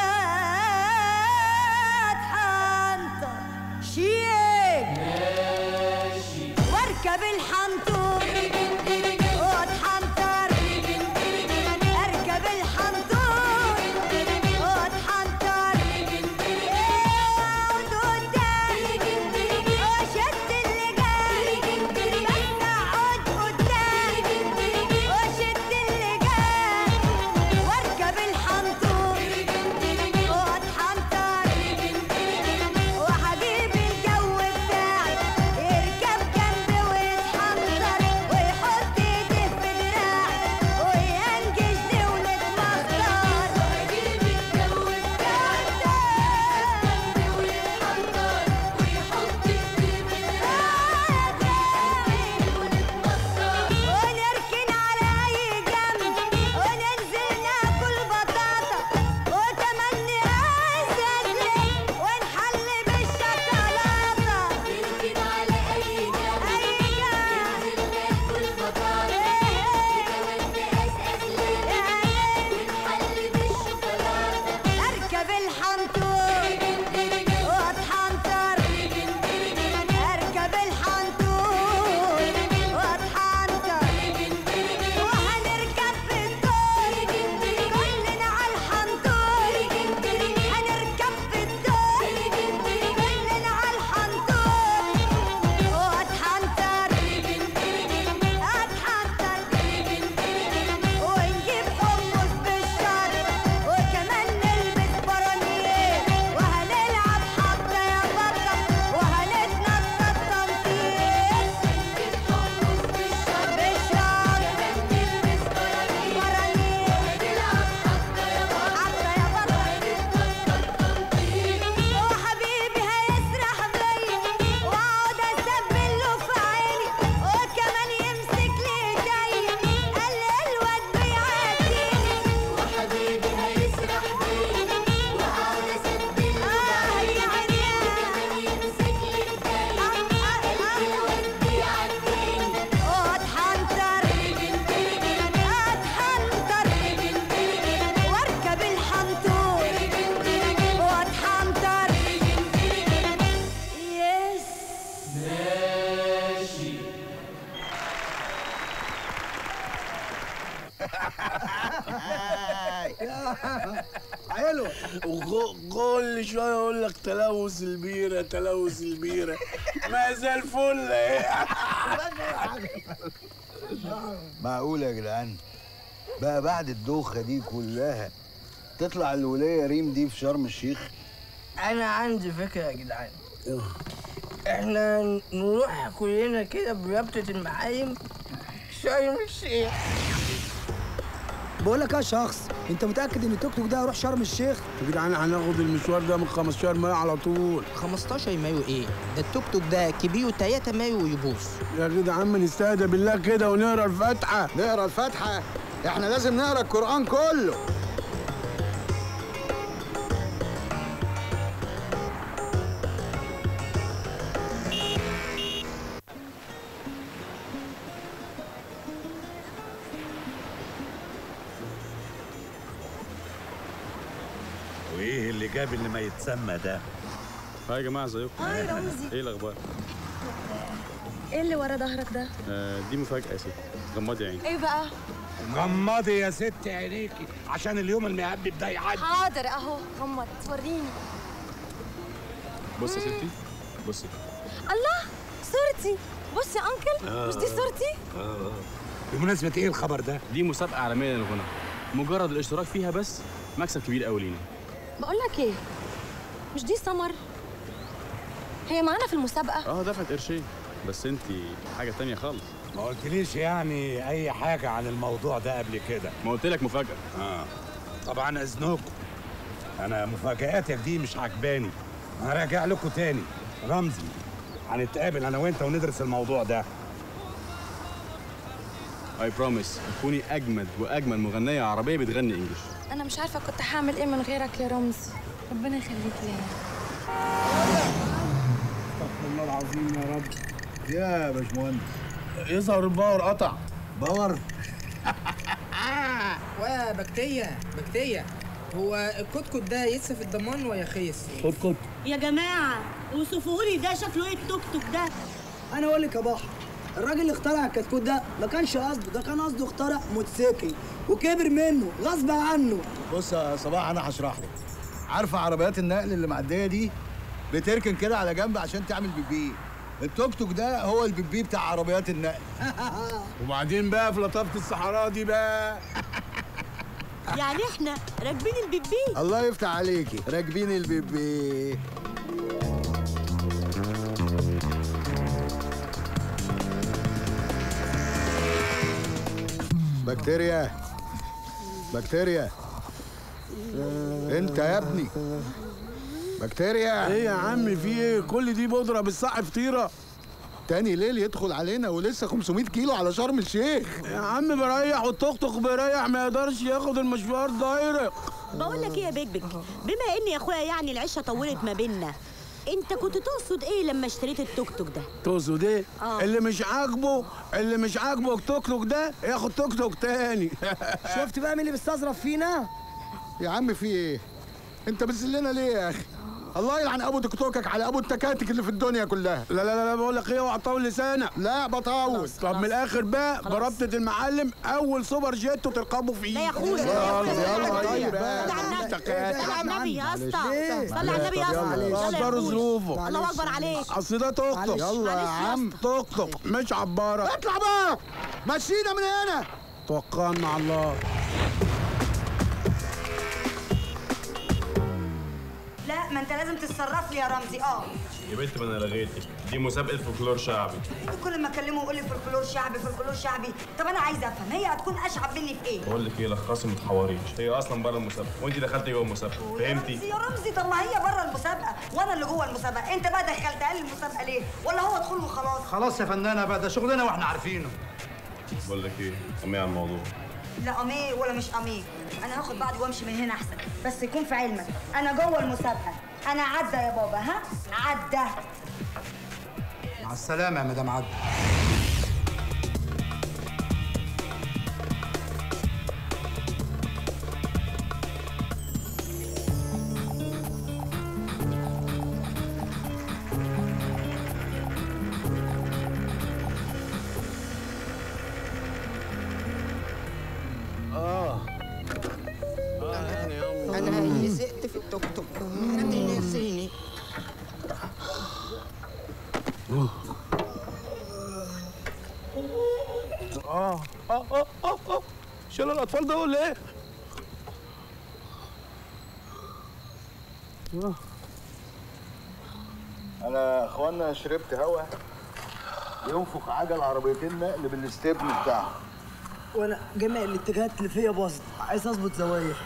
واتحنطر شيك ماشي واركب الحنطور واتحنطر اركب الحنطور واتحنطر اقعد قدام وشد اللي جاي بس اقعد قدام وشد اللي جاي واركب الحنطور واتحنطر وهجيب الجو بتاعي يركب جنبي ويتحنطر ويحط ايديه في دراعي وينجشني ونتمخطر وهجيب الجو بتاعي جنبي ويتحنطر ويحط ايديه في دراعي ونركن على اي جنب وننزل ناكل بطاطا وتمني اساسي ونحل بالشوكولاته نركن على اي جنب اي جنب ننزل ناكل بطاطا وتمني اساسي ونحل بالشوكولاته اركب الحنطور واتحنطر اركب الحنطور واتحنطر وهنركب في الدور كلنا على الحنطور هنركب في الدور كلنا على الحنطور واتحنطر اتحنطر ونجيب حمص بالشر وكمان نلبس برانيل وهنلعب حبة يا بطة وهنتنطط تنطيط نجيب حمص بالشر بالشر كمان نلبس برانيل برانيل وهنلعب حبة يا بطة حبة يا بطة وهنتنطط تنطيط وحبيبي هيسرح بيا واقعد اسبل له في عيني وكمان يمسك لي ايديا قال لي الواد بيعديني وحبيبي هيسرح بيا واقعد اسبل له في عيني وكمان يمسك لي ايديا قال لي الواد بيعديني واتحنطر اتحنطر واركب الحنطور واتحنطر يس ماشي حلو وكل شويه يقول لك تلوث البيره تلوث البيره ما زال فل ايه معقول يا جدعان بقى بعد الدوخه دي كلها تطلع الوليه ريم دي في شرم الشيخ انا عندي فكره يا جدعان احنا نروح كلنا كده برابطه المعايم شرم الشيخ بقول لك يا شخص انت متاكد ان التوك توك ده هيروح شرم الشيخ يا جدعان هناخد المشوار ده من 15 مايو على طول 15 مايو ايه؟ ده التوك توك ده كبيره 3 مايو ويبوظ يا جدعان ما نستهدى بالله كده ونقرا الفاتحه نقرا الفاتحه احنا لازم نقرا القران كله اللي جاب اللي ما يتسمى ده هاي يا جماعه ازيكم هاي رمزي. ايه الاخبار ايه اللي ورا ظهرك ده؟ آه دي مفاجاه يا ستي غمضي عيني ايه بقى؟ غمضي يا ست عينيكي عشان اليوم المهبب ده يعدي حاضر اهو غمض وريني بصي يا ستي بصي الله صورتي بص يا انكل مش دي صورتي؟ اه بمناسبة ايه الخبر ده؟ دي مسابقه عالميه للغنى مجرد الاشتراك فيها بس مكسب كبير قوي لينا بقول لك ايه مش دي سمر هي معانا في المسابقة اه دفعت قرشين بس انت حاجه تانية خالص ما قلتليش يعني اي حاجة عن الموضوع ده قبل كده ما قلت لك مفاجاه اه طبعا اذنكم انا مفاجآتك دي مش عجباني هراجع لكم تاني رمزي هنتقابل انا وانت وندرس الموضوع ده اي بروميس تكوني اجمد واجمل مغنيه عربيه بتغني انجلش انا مش عارفة كنت هعمل ايه من غيرك يا رمز ربنا يخليك ليا استغفر الله العظيم يا رب يا باشمهندس يظهر الباور قطع باور وبكتية بكتية هو الكتكوت ده يدسى في الضمان ويا خيس كتكوت يا جماعه وصفوا لي ده شكله ايه التوك توك ده انا اقول لك يا بحر الراجل اللي اخترع الكتكوت ده ما كانش قصده ده كان قصده اخترع موتوسيكل وكبر منه غصب عنه بص يا صباح انا هشرح لك عارفه عربيات النقل اللي معديه دي بتركن كده على جنب عشان تعمل بيبي التوك توك ده هو البيبي بتاع عربيات النقل وبعدين بقى في لطافه الصحراء دي بقى يعني احنا راكبين البيبي الله يفتح عليكي راكبين البيبي بكتيريا بكتيريا انت يا ابني بكتيريا ايه يا عم في ايه كل دي بودره بالصح فطيره تاني ليل يدخل علينا ولسه 500 كيلو على شرم الشيخ يا عم بريح والتوك توك بيريح ما يقدرش ياخد المشوار دايركت بقول لك ايه يا بيك بيك بما ان يا اخويا يعني العشه طولت ما بيننا انت كنت تقصد ايه لما اشتريت التوك توك ده تقصد ايه؟ آه. اللي مش عاجبه اللي مش عاجبه التوك توك ده ياخد توك توك تاني شفت بقى مين اللي بيستظرف فينا يا عم في ايه انت بتذلنا ليه يا اخي الله يلعن ابو تيك توكك على ابو التكاتك اللي في الدنيا كلها لا لا لا, لا بقول لك ايه اوعى تطول لسانك لا بطول طب من الاخر بقى بربطة المعلم اول سوبر جيت تركبه فيه لا يا اخويا يلا يلا طيب صلي على النبي صلي على النبي يا اسطى صلي على النبي يا اسطى يلا يا قدروا أخويا. ظروفه الله اكبر عليك اصل ده توك توك يلا يا عم توك توك مش عباره اطلع بقى مشينا من هنا توكلنا مع الله لا ما انت لازم تتصرف لي يا رمزي اه يا بنت ما انا لغيتك دي مسابقه فولكلور شعبي كل ما اكلمه يقول لي فولكلور شعبي فولكلور شعبي طب انا عايزه افهم هي هتكون اشعب مني في ايه بقول لك ايه لخصي ما تحوريش هي اصلا بره المسابقه وانت دخلتي جوه المسابقه فهمتي رمزي يا رمزي طب ما هي بره المسابقه وانا اللي جوه المسابقه انت بقى دخلتها لي المسابقه ليه ولا هو دخول وخلاص خلاص يا فنانه بقى ده شغلنا واحنا عارفينه بقول لك ايه قومي على الموضوع لا امير ولا مش امير انا هاخد بعضي وامشي من هنا احسن بس يكون في علمك انا جوه المسابقه انا عدى يا بابا ها عدى مع السلامه يا مدام عدى اه انا زهقت في التوك توك نسيني اه اه اه اه اه شيل الاطفال دول ليه؟ انا يا اخوانا شربت هوا ينفخ عجل عربيتين نقل بالاستبن بتاعه وانا جميع الاتجاهات اللي فيا باظت عايز اظبط زوايا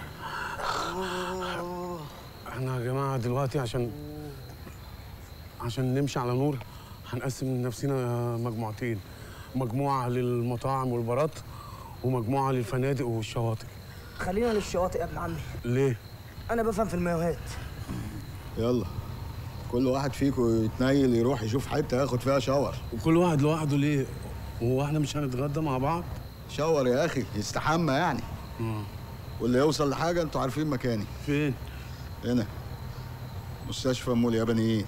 احنا يا جماعه دلوقتي عشان عشان نمشي على نور هنقسم نفسنا مجموعتين مجموعه للمطاعم والبارات ومجموعه للفنادق والشواطئ خلينا للشواطئ يا ابن عمي ليه انا بفهم في المايوهات يلا كل واحد فيكم يتنيل يروح يشوف حته ياخد فيها شاور وكل واحد لوحده ليه هو احنا مش هنتغدى مع بعض شاور يا اخي يستحمى يعني واللي يوصل لحاجه انتوا عارفين مكاني فين هنا مستشفى ام اليابانيين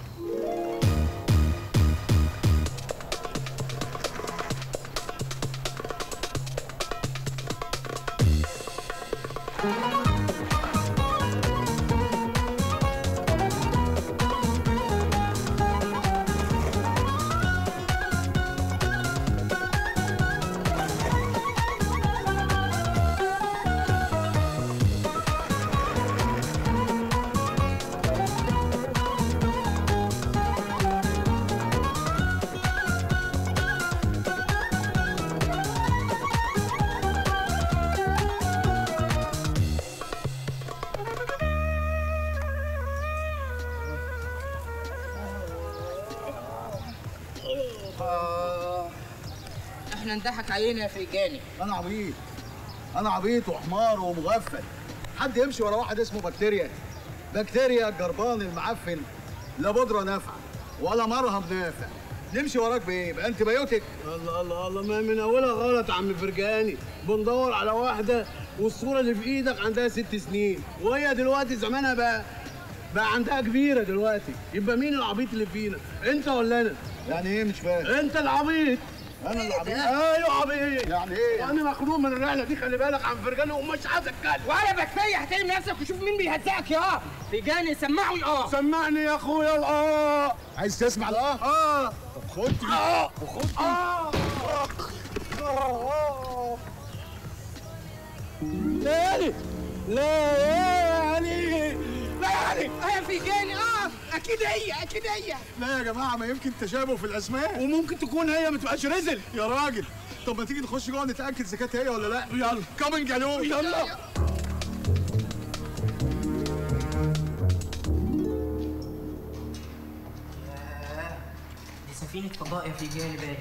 آه احنا نضحك علينا يا فرجاني انا عبيط انا عبيط وحمار ومغفل حد يمشي ورا واحد اسمه بكتيريا بكتيريا الجربان المعفن لا بودره نافعه ولا مرهم نافع نمشي وراك بايه يبقى انت بايوتك الله الله الله ما من اولها غلط يا عم فرجاني بندور على واحده والصوره اللي في ايدك عندها ست سنين وهي دلوقتي زمانها بقى بقى عندها كبيره دلوقتي يبقى مين العبيط اللي فينا انت ولا انا يعني ايه مش فاهم انت العبيط انا العبيط ايوه عبيط يعني ايه وانا مخنوق من الرحله دي خلي بالك عم فرجاني ومش عايز اتكلم ولا بكفيه احترم نفسك وشوف مين بيهزقك يا فرجاني سمعوا الاه سمعني يا اخويا الاه عايز تسمع الاه اه طب خد اه وخد اه ليالي ليالي ليالي يا فرجاني اه اكيد هي اكيد هي لا يا جماعه ما يمكن تشابه في الاسماء وممكن تكون هي ما تبقاش رزل يا راجل طب ما تيجي نخش جوه نتاكد اذا كانت هي ولا لا يلا كامن جالو يلا دي سفينة فضاء يا فرجاني باين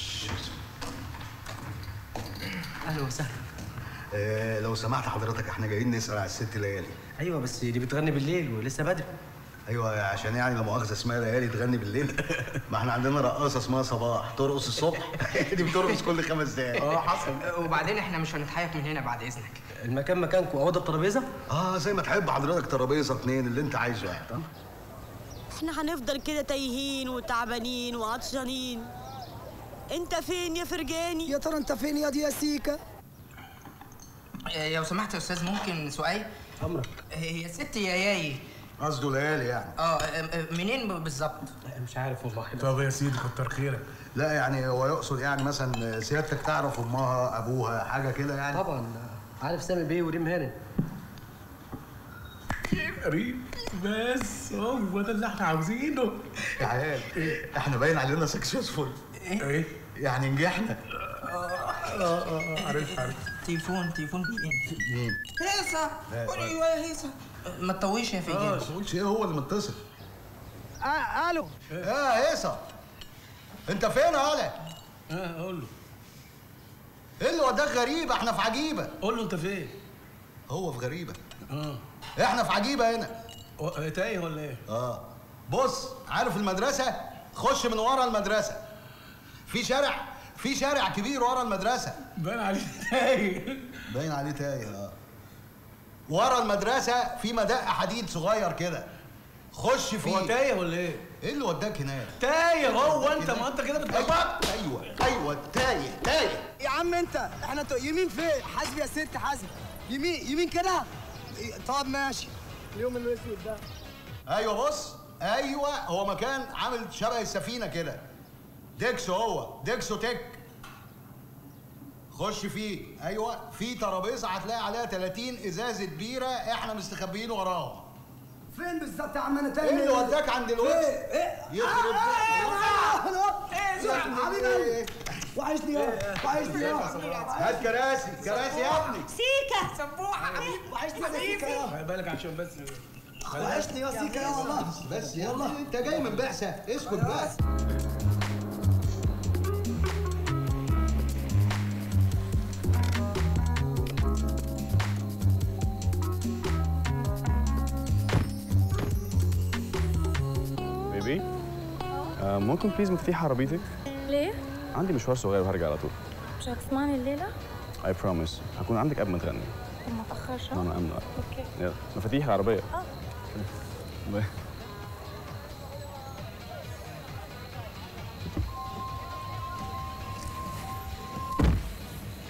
اهلا وسهلا آه لو سمحت حضرتك احنا جايين نسال على الست ليالي ايوه بس دي بتغني بالليل ولسه بدري ايوه عشان يعني لا مؤاخذه اسمها ليالي تغني بالليل ما احنا عندنا رقاصه اسمها صباح ترقص الصبح دي بترقص كل خمس دقايق اه حصل وبعدين احنا مش هنتحيف من هنا بعد اذنك المكان مكانكم اوضه بترابيزه اه زي ما تحب حضرتك ترابيزه اتنين اللي انت عايزه يعني احنا هنفضل كده تايهين وتعبانين وعطشانين انت فين يا فرجاني يا ترى انت فين يا دي يا سيكا آه، لو سمحت يا استاذ ممكن سؤال امرك هي ست يا ياي قصده ليالي يعني اه آه، آه، منين ب- بالظبط مش عارف والله طب يا سيدي كتر خيرك لا يعني هو يقصد يعني مثلا سيادتك تعرف امها ابوها حاجه كده يعني طبعا عارف سامي بيه وريم هانم ريم بس هو ده اللي احنا عاوزينه يا عيال احنا باين علينا سكسسفول ايه يعني نجحنا اه اه عارف عارف تليفون تليفون مين مين هيصة لا، قولي اه. ايوه يا هيصة ما تطويش يا فرجاني سويتش ايه هو اللي متصل آه الو يا هيصه انت فين يا هلا اه قول له ايه اللي وداك غريبه احنا في عجيبه قول له انت فين هو في غريبه اه احنا في عجيبه هنا و- تايه ولا ايه اه بص عارف المدرسه خش من ورا المدرسه في شارع في شارع كبير ورا المدرسه باين عليه تايه باين عليه تايه اه ورا المدرسه في مدق حديد صغير كده خش فيه هو تايه ولا ايه ايه اللي وداك هناك تايه هو انت ما انت كده بتلخبط ايوه ايوه تايه تايه يا عم انت احنا تو... يمين فين حاسب يا ست حاسب يمين يمين كده طب ماشي اليوم الاسود ده ايوه بص ايوه هو مكان عامل شبه السفينه كده ديكسو هو ديكسو تك خش فيه ايوه في ترابيزه هتلاقي عليها 30 ازازه بيره احنا مستخبيين وراهم فين بالظبط يا عم انا تاني ايه اللي وداك عند الواد ايه ايه يخرب ايه حبيب قلبي وحشني يا وحشني يا هات كراسي كراسي يا ابني سيكا سبوحة حبيبي وحشني يا سيكا يا خلي بالك عشان بس وحشني يا سيكا يا والله بس يا ابني انت جاي من بعثه اسكت بقى بيبي آه ممكن بليز مفتاح عربيتك ليه؟ عندي مشوار صغير وهرجع على طول مش هتسمعني الليلة؟ اي بروميس هكون عندك قبل ما تغني طب ما تأخرش ها؟ انا امن اوكي يلا مفاتيح العربيه اه باي.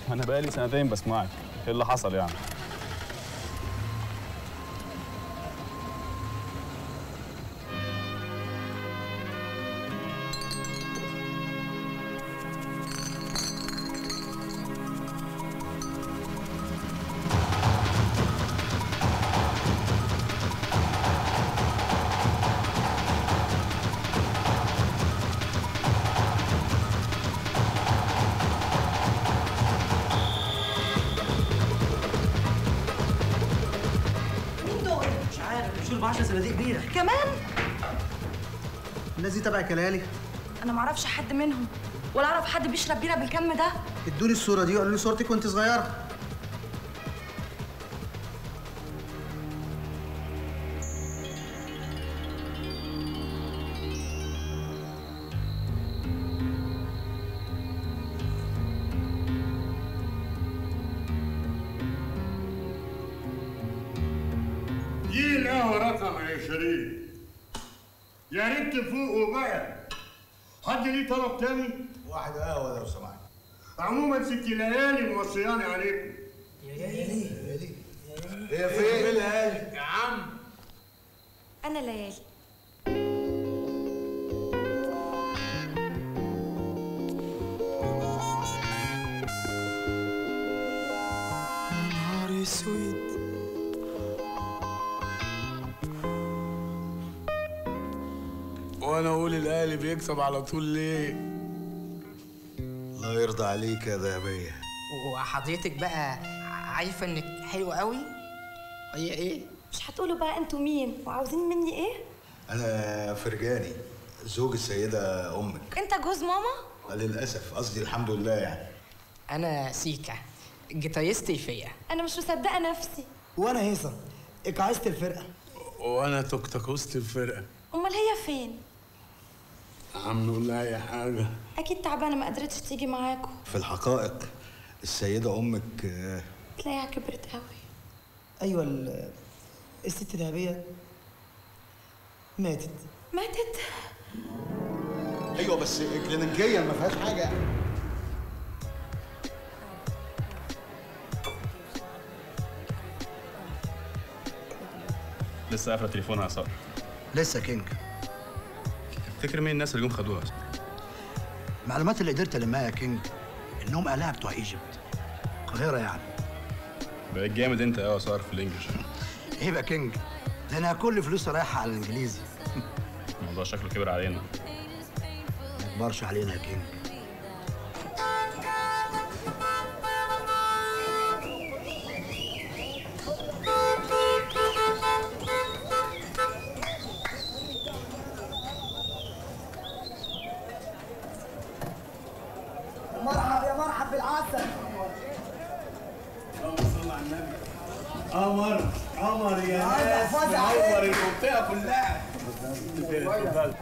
انا بقالي سنتين بسمعك ايه اللي حصل يعني مين دول؟ مش عارف بشرب 10 صناديق بيره كمان الناس دي تبعك يا ليالي انا معرفش حد منهم ولا اعرف حد بيشرب بيره بالكم ده ادوني الصوره دي وقالوا لي صورتك وانت صغيره دي القهوة رقم 20 يا ريت تفوقوا بقى حد ليه طلب تاني؟ واحد قهوه لو سمحت عموما ست ليالي موصياني عليكم هي فين ليالي يا عم انا ليالي نهار اسود وانا اقول الاهلي بيكسب على طول ليه؟ الله يرضى عليك يا ذهبيه وحضرتك بقى عارفه انك حلوه قوي هي ايه مش هتقولوا بقى انتوا مين وعاوزين مني ايه انا فرجاني زوج السيده امك انت جوز ماما للاسف قصدي الحمد لله يعني انا سيكا جيتاريست فيا انا مش مصدقه نفسي وانا هيثم اقعست الفرقه وانا توك وسط الفرقه امال هي فين عم نقول لها اي حاجه اكيد تعبانه ما قدرتش تيجي معاكم في الحقائق السيده امك آه، تلاقيها كبرت قوي ايوه ال- الست الذهبيه ماتت ماتت ايوه بس كلينيكيا ما فيهاش حاجه يعني لسه قافله تليفونها يا صقر لسه كينج تفتكر مين الناس اللي جم خدوها المعلومات اللي قدرت المها يا كينج انهم آلهة بتوع ايجيبت القاهرة يعني بقيت جامد انت قوي يا صقر في الانجليش ايه بقى كينج ده انا كل فلوسي رايحة على الانجليزي الموضوع شكله كبر علينا ما يكبرش علينا يا كينج مرحب يا مرحب بالعسل اللهم صل على النبي قمر قمر يا عايز ناس أحفظ منور عليك. المنطقه كلها اتفضل.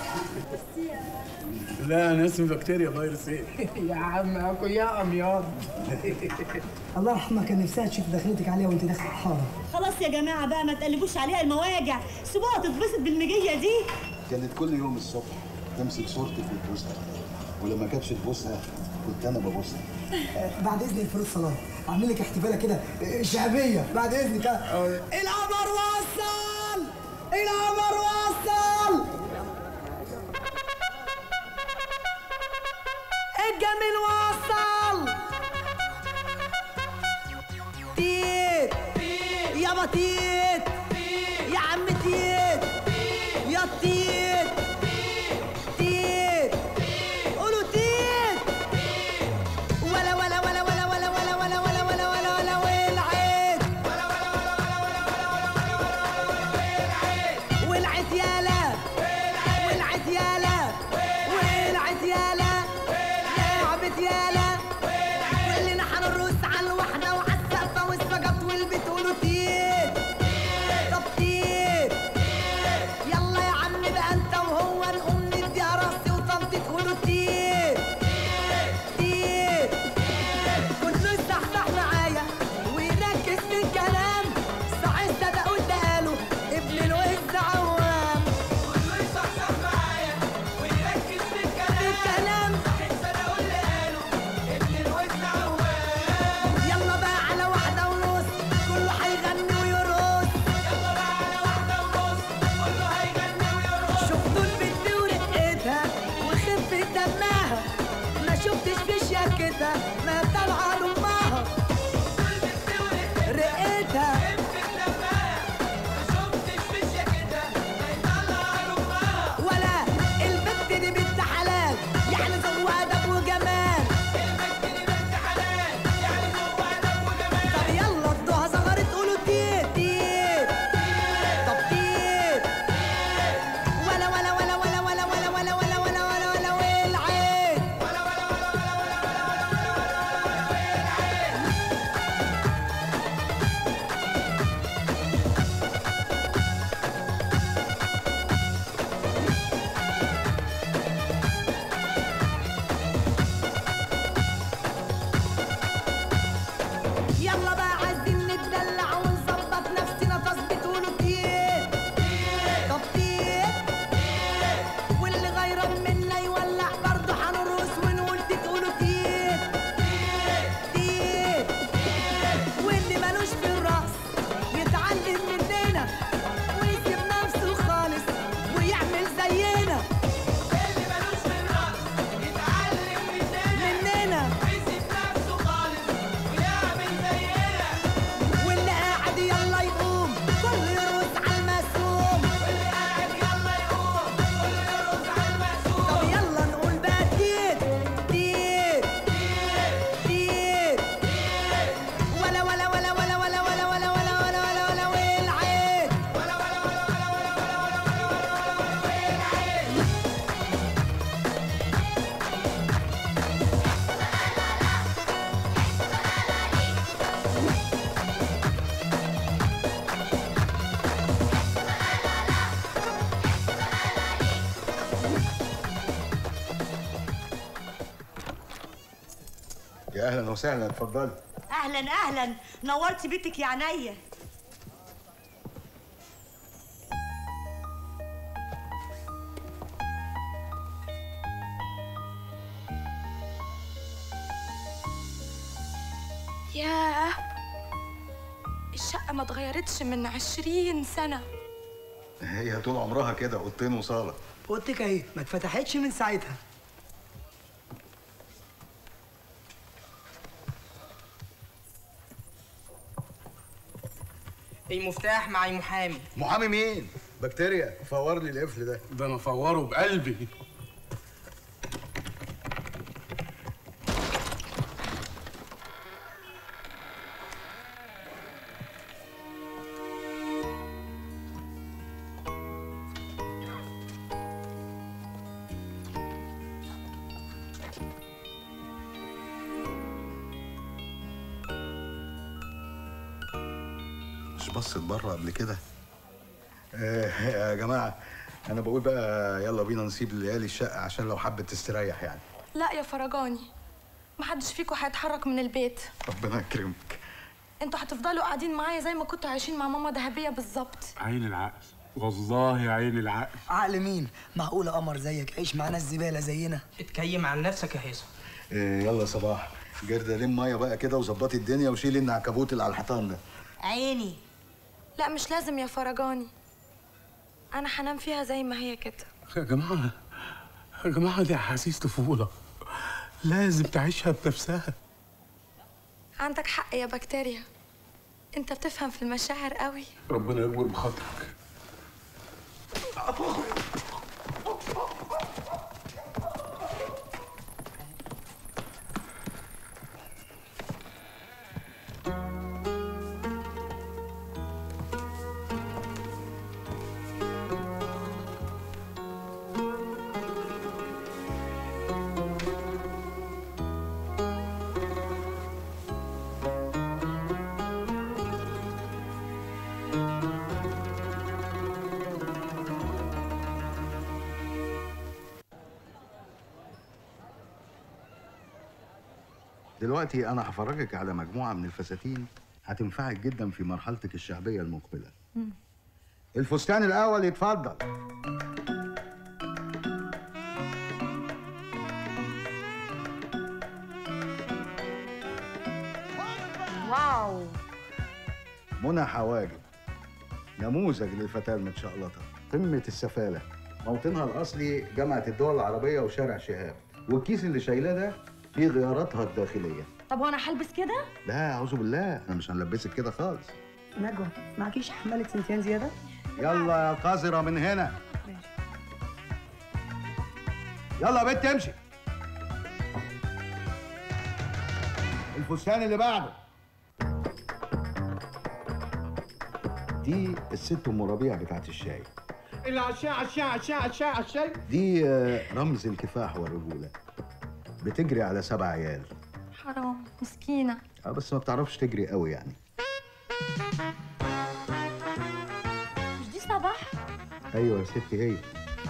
لا انا اسمي بكتيريا فيروس ايه يا عم اكو يا امياض الله يرحمها كان نفسها تشوف دخلتك عليها وانت داخل الحاره خلاص يا جماعه بقى ما تقلبوش عليها المواجع سيبوها تتبسط بالمجيه دي كانت كل يوم الصبح تمسك صورتك وتبوسها ولما كانتش تبوسها كنت انا ببوسها بعد اذن الفلوس صلاه اعمل لك احتفاليه كده آه، شعبيه بعد اذنك ها. القمر وصل القمر وصل الجميل وصل تيت يابا تيت يا عم تيت يا تيت تيت قولوا تيت ولا ولا ولا ولا ولا ولا ولا ولا ولا ولا ولا والعيد والعيد يالا والعيد يالا والعيد يالا لعبة يالا كلنا حنرقص على الوحدة وعلى السقفة والسقط والبيت قولوا تيت طب تيت يلا يا عم بقى انت وهو نقوم ندي راسي وطنطي تقولوا تيت تيت كله يصحصح معايا ويركز في الكلام صحيح صدق قاله ابن الوز عوام كله يصحصح معايا ويركز في الكلام صحيح صدق قاله ابن الوز عوام شفتش في شياكتها ما طالعه لامها رقتها ولا البت دي بنت حلال يعني ذوق ادب وجمال طب يلا ادوها صغرت قولوا تيت تيت طب تيت ولا ولا ولا ولا ولا ولا ولا ولا ولا ولا ولا والعين يلا بقى عايزين نتدلع ونظبط نفسنا تظبيط ونطير طب طير واللي غيران منا يولع برضه هنرقص ونقول تقولوا طير طير واللي ملوش في الرقص يتعلم مننا ويسيب نفسه خالص ويعمل زينا اللي ملوش في الرقص يتعلم مننا ويسيب نفسه خالص ويعمل زينا واللي قاعد يلا يقوم كله يرقص على المسوم واللي قاعد يلا يقوم كله يرقص على المسوم طب يلا نقول بقى تيت تيت تيت ولا ولا ولا ولا ولا ولا ولا ولا ولا ولا ولا والعين ولا ولا ولا ولا ولا ولا ولا ولا ولا والعين يا اهلا وسهلا اتفضلي اهلا اهلا نورتي بيتك يا عينيا ياه الشقة ما اتغيرتش من عشرين سنة هي طول عمرها كده اوضتين وصاله اوضتك اهي ما اتفتحتش من ساعتها المفتاح مع المحامي محامي مين؟ بكتيريا فور لي القفل ده ده انا فوره بقلبي مش بصت بره قبل كده آه يا جماعه انا بقول بقى يلا بينا نسيب الليالي الشقه عشان لو حبت تستريح يعني لا يا فرجاني محدش فيكم هيتحرك من البيت ربنا يكرمك انتوا هتفضلوا قاعدين معايا زي ما كنتوا عايشين مع ماما دهبية بالظبط عين العقل والله عين العقل عقل مين معقوله قمر زيك عيش معانا الزباله زينا اتكيم عن نفسك يا هيثم آه يلا يا صباح جرده لم ميه بقى كده وظبطي الدنيا وشيلي العنكبوت اللي على الحيطان ده عيني لا مش لازم يا فرجاني انا هنام فيها زي ما هي كده يا جماعه يا جماعه دي احاسيس طفوله لازم تعيشها بنفسها عندك حق يا بكتيريا انت بتفهم في المشاعر قوي ربنا يكبر بخاطرك دلوقتي انا هفرجك على مجموعه من الفساتين هتنفعك جدا في مرحلتك الشعبيه المقبله الفستان الاول يتفضل واو منى حواجب نموذج للفتاة المتشقلطة قمة السفالة موطنها الأصلي جامعة الدول العربية وشارع شهاب والكيس اللي شايلاه ده فيه غياراتها الداخليه طب وانا هلبس كده لا اعوذ بالله احنا مش هنلبسك كده خالص نجوى معكيش حمالة سنتين زيادة؟ يلا يا قذرة من هنا يلا يا بنت امشي الفستان اللي بعده دي الست ام ربيع بتاعت الشاي العشاء عشاء عشاء عشاء عشاء دي آه، رمز الكفاح والرجولة بتجري على سبع عيال حرام مسكينة اه بس ما بتعرفش تجري قوي يعني مش دي صباح ايوه يا ستي هي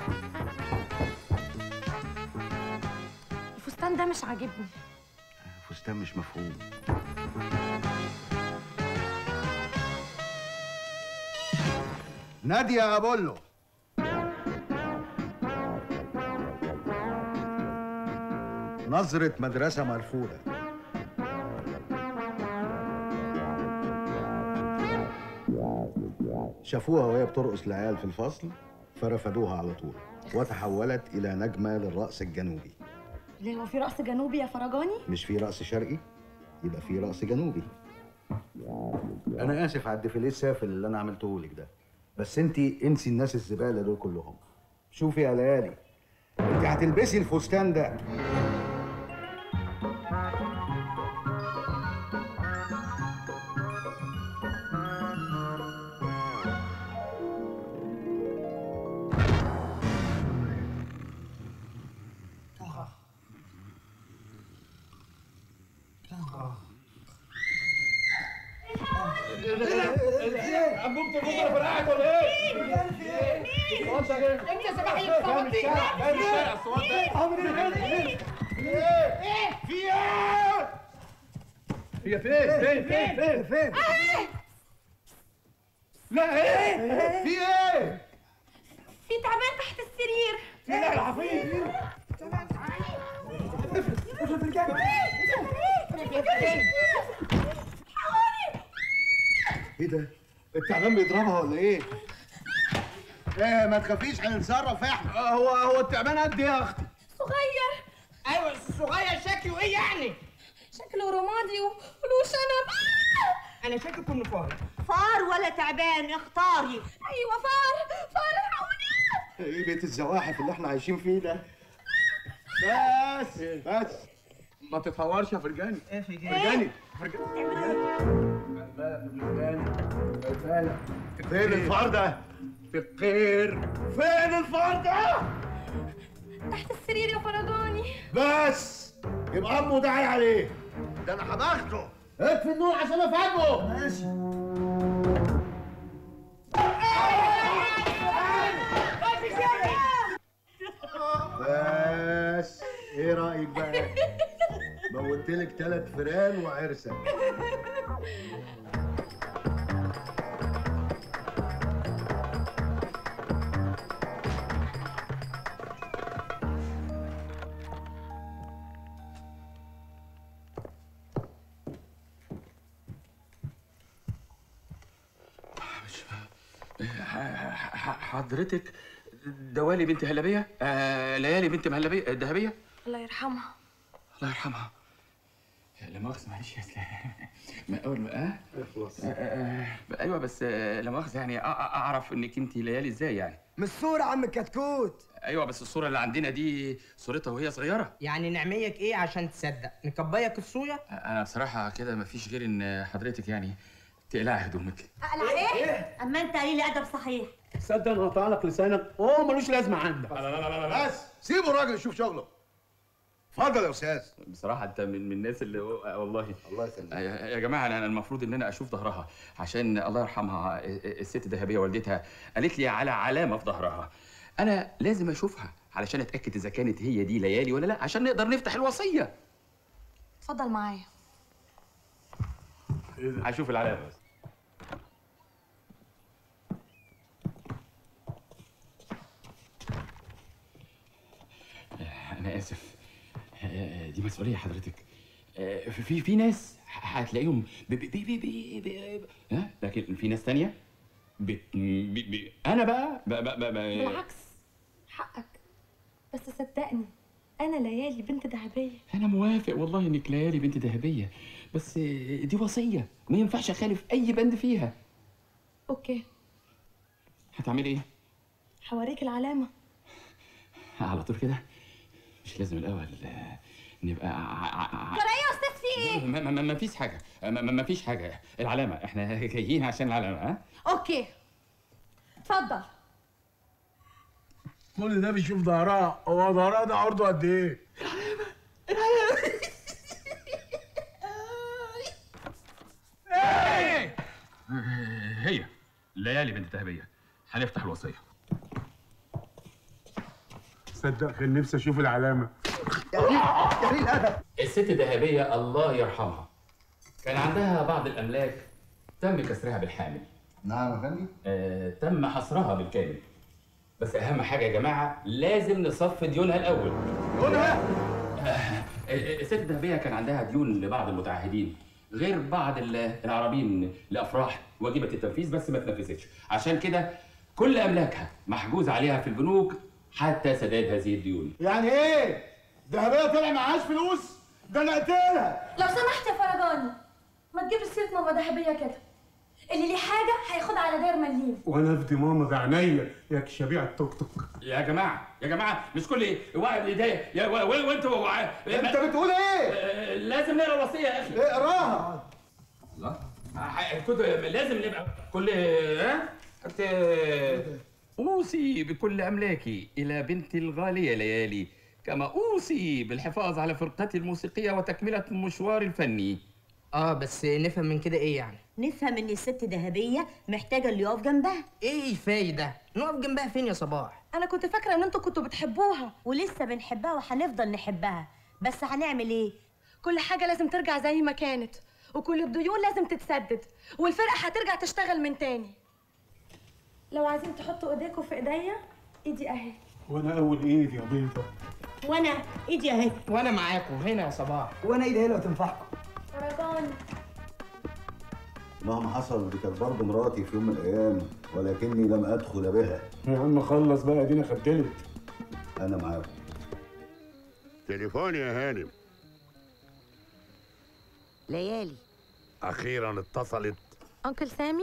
الفستان ده مش عاجبني فستان مش مفهوم نادية أبولو نظرة مدرسة مرفوضة شافوها وهي بترقص العيال في الفصل فرفضوها على طول وتحولت إلى نجمة للرقص الجنوبي ليه هو في رقص جنوبي يا فرجاني مش في رقص شرقي يبقى في رقص جنوبي انا اسف على الديفيليه السافل اللي انا عملته لك ده بس انت انسي الناس الزباله دول كلهم شوفي يا ليالي انت هتلبسي الفستان ده عموم تبقى فرقعك ولا ايه؟ انت يا صباح يتصوتي ايه؟ في ايه؟ هي فين؟ فين؟ فين؟ فين؟ فين؟ لا ايه؟ في ايه؟ في تعبان تحت السرير لا العفريت ايه ده التعبان بيضربها ولا ايه ايه ما تخافيش هنتصرف احنا هو هو التعبان قد ايه يا اختي؟ صغير ايوه الصغير شكله ايه يعني؟ شكله رمادي و- وله شنب انا شاكك انه فار فار ولا تعبان اختاري ايوه فار فار الحقوني ايه بيت الزواحف اللي احنا عايشين فيه ده بس بس ما تتهورش يا فرجاني ايه في فرجاني فرجاني فين الفار ده في الخير فين الفار ده؟ تحت السرير يا فرجاني بس يبقى امه داعي عليه ده انا هباخده اطفي النور عشان افهمه ماشي بس ايه رايك بقى موتلك ثلاث فيران وعرسه ح- ح- حضرتك دوالي بنت هلبية؟ آه ليالي بنت مهلبية الذهبية؟ الله يرحمها الله يرحمها لا مؤاخذة معلش يا سلام ما أول ما آه؟ اخلص آه، آه، آه، أيوه بس آه، لا مؤاخذة يعني أ- أ- أعرف إنك أنت ليالي إزاي يعني؟ مش صورة يا عم الكتكوت أيوه بس الصورة اللي عندنا دي صورتها وهي صغيرة يعني نعميك ايه عشان تصدق نكبيك الصويا أنا بصراحة كده مفيش غير إن حضرتك يعني تقلعي هدومك اقلع ايه؟ اما انت قليل ادب صحيح تصدق انا هقطع لك لسانك هو ملوش لازمه عندك لا لا لا لا بس سيبوا الراجل يشوف شغله اتفضل يا استاذ بصراحة أنت من من الناس اللي آه، والله الله يخليك يا يا جماعة أنا المفروض إن أنا أشوف ظهرها عشان الله يرحمها الست الذهبية والدتها قالت لي على علامة في ظهرها أنا لازم أشوفها علشان أتأكد إذا كانت هي دي ليالي ولا لا عشان نقدر نفتح الوصية اتفضل معايا هشوف العلامة بس أنا آسف دي مسؤولية حضرتك في في ناس هتلاقيهم بي بي بي بي بي ها لكن في ناس تانية بت بي بي أنا بقى ب ب ب ب بالعكس حقك بس صدقني انا ليالي بنت ذهبيه انا موافق والله انك ليالي بنت ذهبيه بس دي وصيه ما ينفعش اخالف اي بند فيها اوكي هتعملي ايه هوريك العلامه على طول كده مش لازم الاول آه، نبقى ع- ع- ع- ترى ايه يا استاذ في ايه ما, ما, ما فيش حاجه ما, ما ما فيش حاجه العلامه احنا جايين عشان العلامه ها اوكي اتفضل كل ده بيشوف ظهرها هو ظهرها ده عرضه قد ايه؟ هي ليالي بنت ذهبيه هنفتح الوصيه صدق كان نفسي اشوف العلامه الست ذهبيه الله يرحمها كان عندها بعض الاملاك تم كسرها بالحامل نعم يا فندم آه تم حصرها بالكامل بس اهم حاجه يا جماعه لازم نصفي ديونها الاول ديونها الست الذهبيه كان عندها ديون لبعض المتعهدين غير بعض ال- العربين لافراح واجبه التنفيذ بس ما اتنفذتش عشان كده كل املاكها محجوز عليها في البنوك حتى سداد هذه الديون يعني ايه؟ ذهبيه طلع معهاش فلوس؟ ده انا اقتلها لو سمحت يا فرجاني ما تجيب سيره ماما ذهبيه كده اللي ليه حاجه هياخدها على داير مليم وانا افدي ماما بعينيا يا شبيع التوك توك يا جماعه يا جماعه مش كل واحد ايديا يا و- و- وانتوا انت بتقول ايه؟ آه، لازم نقرا الوصيه يا اخي اقراها الله ح- كنت لازم نبقى كل ها حتى اوصي بكل املاكي الى بنتي الغاليه ليالي كما اوصي بالحفاظ على فرقتي الموسيقيه وتكمله مشواري الفني اه بس نفهم من كده ايه يعني نفهم ان الست ذهبيه محتاجه اللي يقف جنبها ايه الفايده نقف جنبها فين يا صباح انا كنت فاكره ان انتوا كنتوا بتحبوها ولسه بنحبها وهنفضل نحبها بس هنعمل ايه كل حاجه لازم ترجع زي ما كانت وكل الديون لازم تتسدد والفرقه هترجع تشتغل من تاني لو عايزين تحطوا ايديكم في ايديا ايدي اهي وانا اول ايد يا بيضه وانا ايدي اهي وانا معاكم هنا يا صباح وانا ايدي هنا وتنفعكم فرجاني مهما حصل دي كانت برضه مراتي في يوم من الايام ولكني لم ادخل بها يا عم خلص بقى ادينا خدلت انا معاكم تليفون يا هانم ليالي اخيرا اتصلت انكل سامي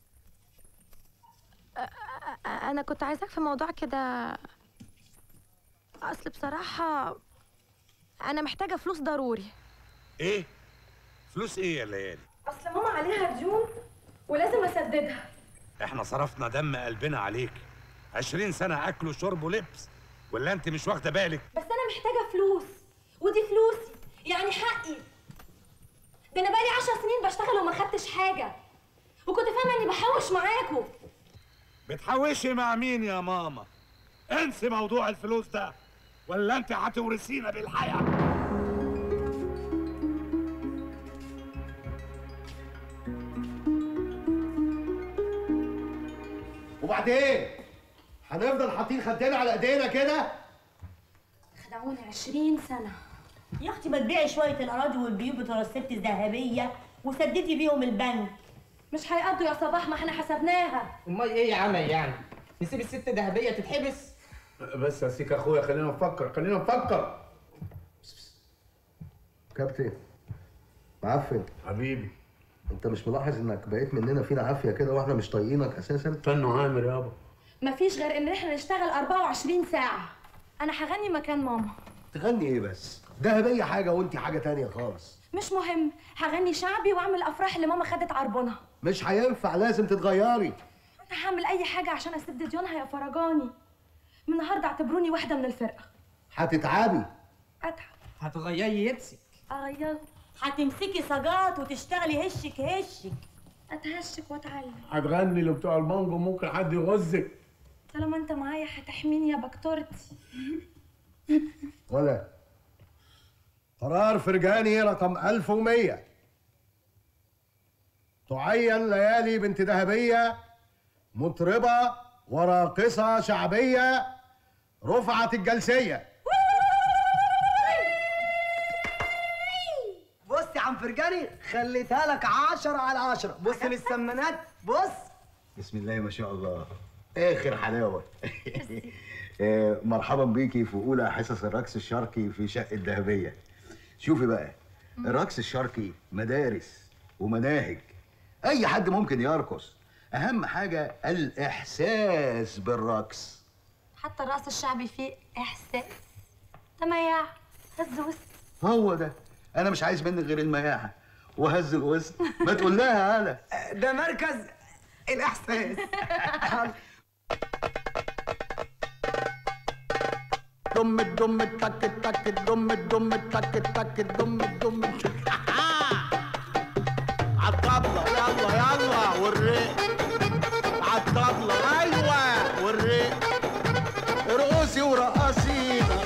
أ- أ- انا كنت عايزاك في موضوع كده اصل بصراحه انا محتاجه فلوس ضروري ايه فلوس ايه يا ليالي اصل ماما عليها ديون ولازم اسددها احنا صرفنا دم قلبنا عليك عشرين سنة أكل وشرب ولبس ولا أنت مش واخدة بالك؟ بس انا محتاجه فلوس ودي فلوسي يعني حقي ده انا بقالي عشر سنين بشتغل وما خدتش حاجه وكنت فاهمه اني بحوش معاكم بتحوشي مع مين يا ماما؟ انسي موضوع الفلوس ده ولا أنت هتورثينا بالحياة؟ وبعدين هنفضل حاطين خدنا على ايدينا كده خدعوني عشرين سنه يا اختي ما تبيعي شويه الاراضي والبيوت بتوع الست الذهبيه وسددي بيهم البنك مش هيقضوا يا صباح ما احنا حسبناها امال ايه يا عمل يعني نسيب الست ذهبيه تتحبس بس يا سيك اخويا خلينا نفكر خلينا نفكر كابتن معفن حبيبي انت مش ملاحظ انك بقيت مننا فينا عافيه كده واحنا مش طايقينك اساسا فنه عامر يابا مفيش غير ان احنا نشتغل 24 ساعه انا هغني مكان ماما تغني ايه بس ذهبيه حاجه وانت حاجه تانية خالص مش مهم هغني شعبي واعمل افراح اللي ماما خدت عربونها مش هينفع لازم تتغيري انا هعمل اي حاجه عشان اسد ديونها يا فرجاني من النهارده اعتبروني واحده من الفرقه هتتعبي اتعب هتغيري يبسك اغير هتمسكي سجات وتشتغلي هشك هشك اتهشك واتعلم هتغني لبتوع المانجو ممكن حد يغزك طالما انت معايا هتحميني يا بكتورتي ولا قرار فرجاني رقم 1100 تعين ليالي بنت ذهبية مطربة وراقصة شعبية رفعت الجلسية بص يا عم فرجاني خليتها لك عشرة على عشرة بص للسمانات بص بسم الله ما شاء الله اخر حلاوه آه، مرحبا بيكي في اولى حصص الرقص الشرقي في شقه الذهبيه شوفي بقى الرقص الشرقي مدارس ومناهج اي حد ممكن يرقص اهم حاجه الاحساس بالرقص حتى الرقص الشعبي فيه احساس تميع هز وسط هو ده انا مش عايز منك غير المياحه وهز الوسط ما تقول لها هلا ده مركز الاحساس دم الدم التك التك الدم الدم التك التك الدم الدم التك عالطبلة يلا يلا والريق عالطبلة ايوه والريق ارقصي ورقصينا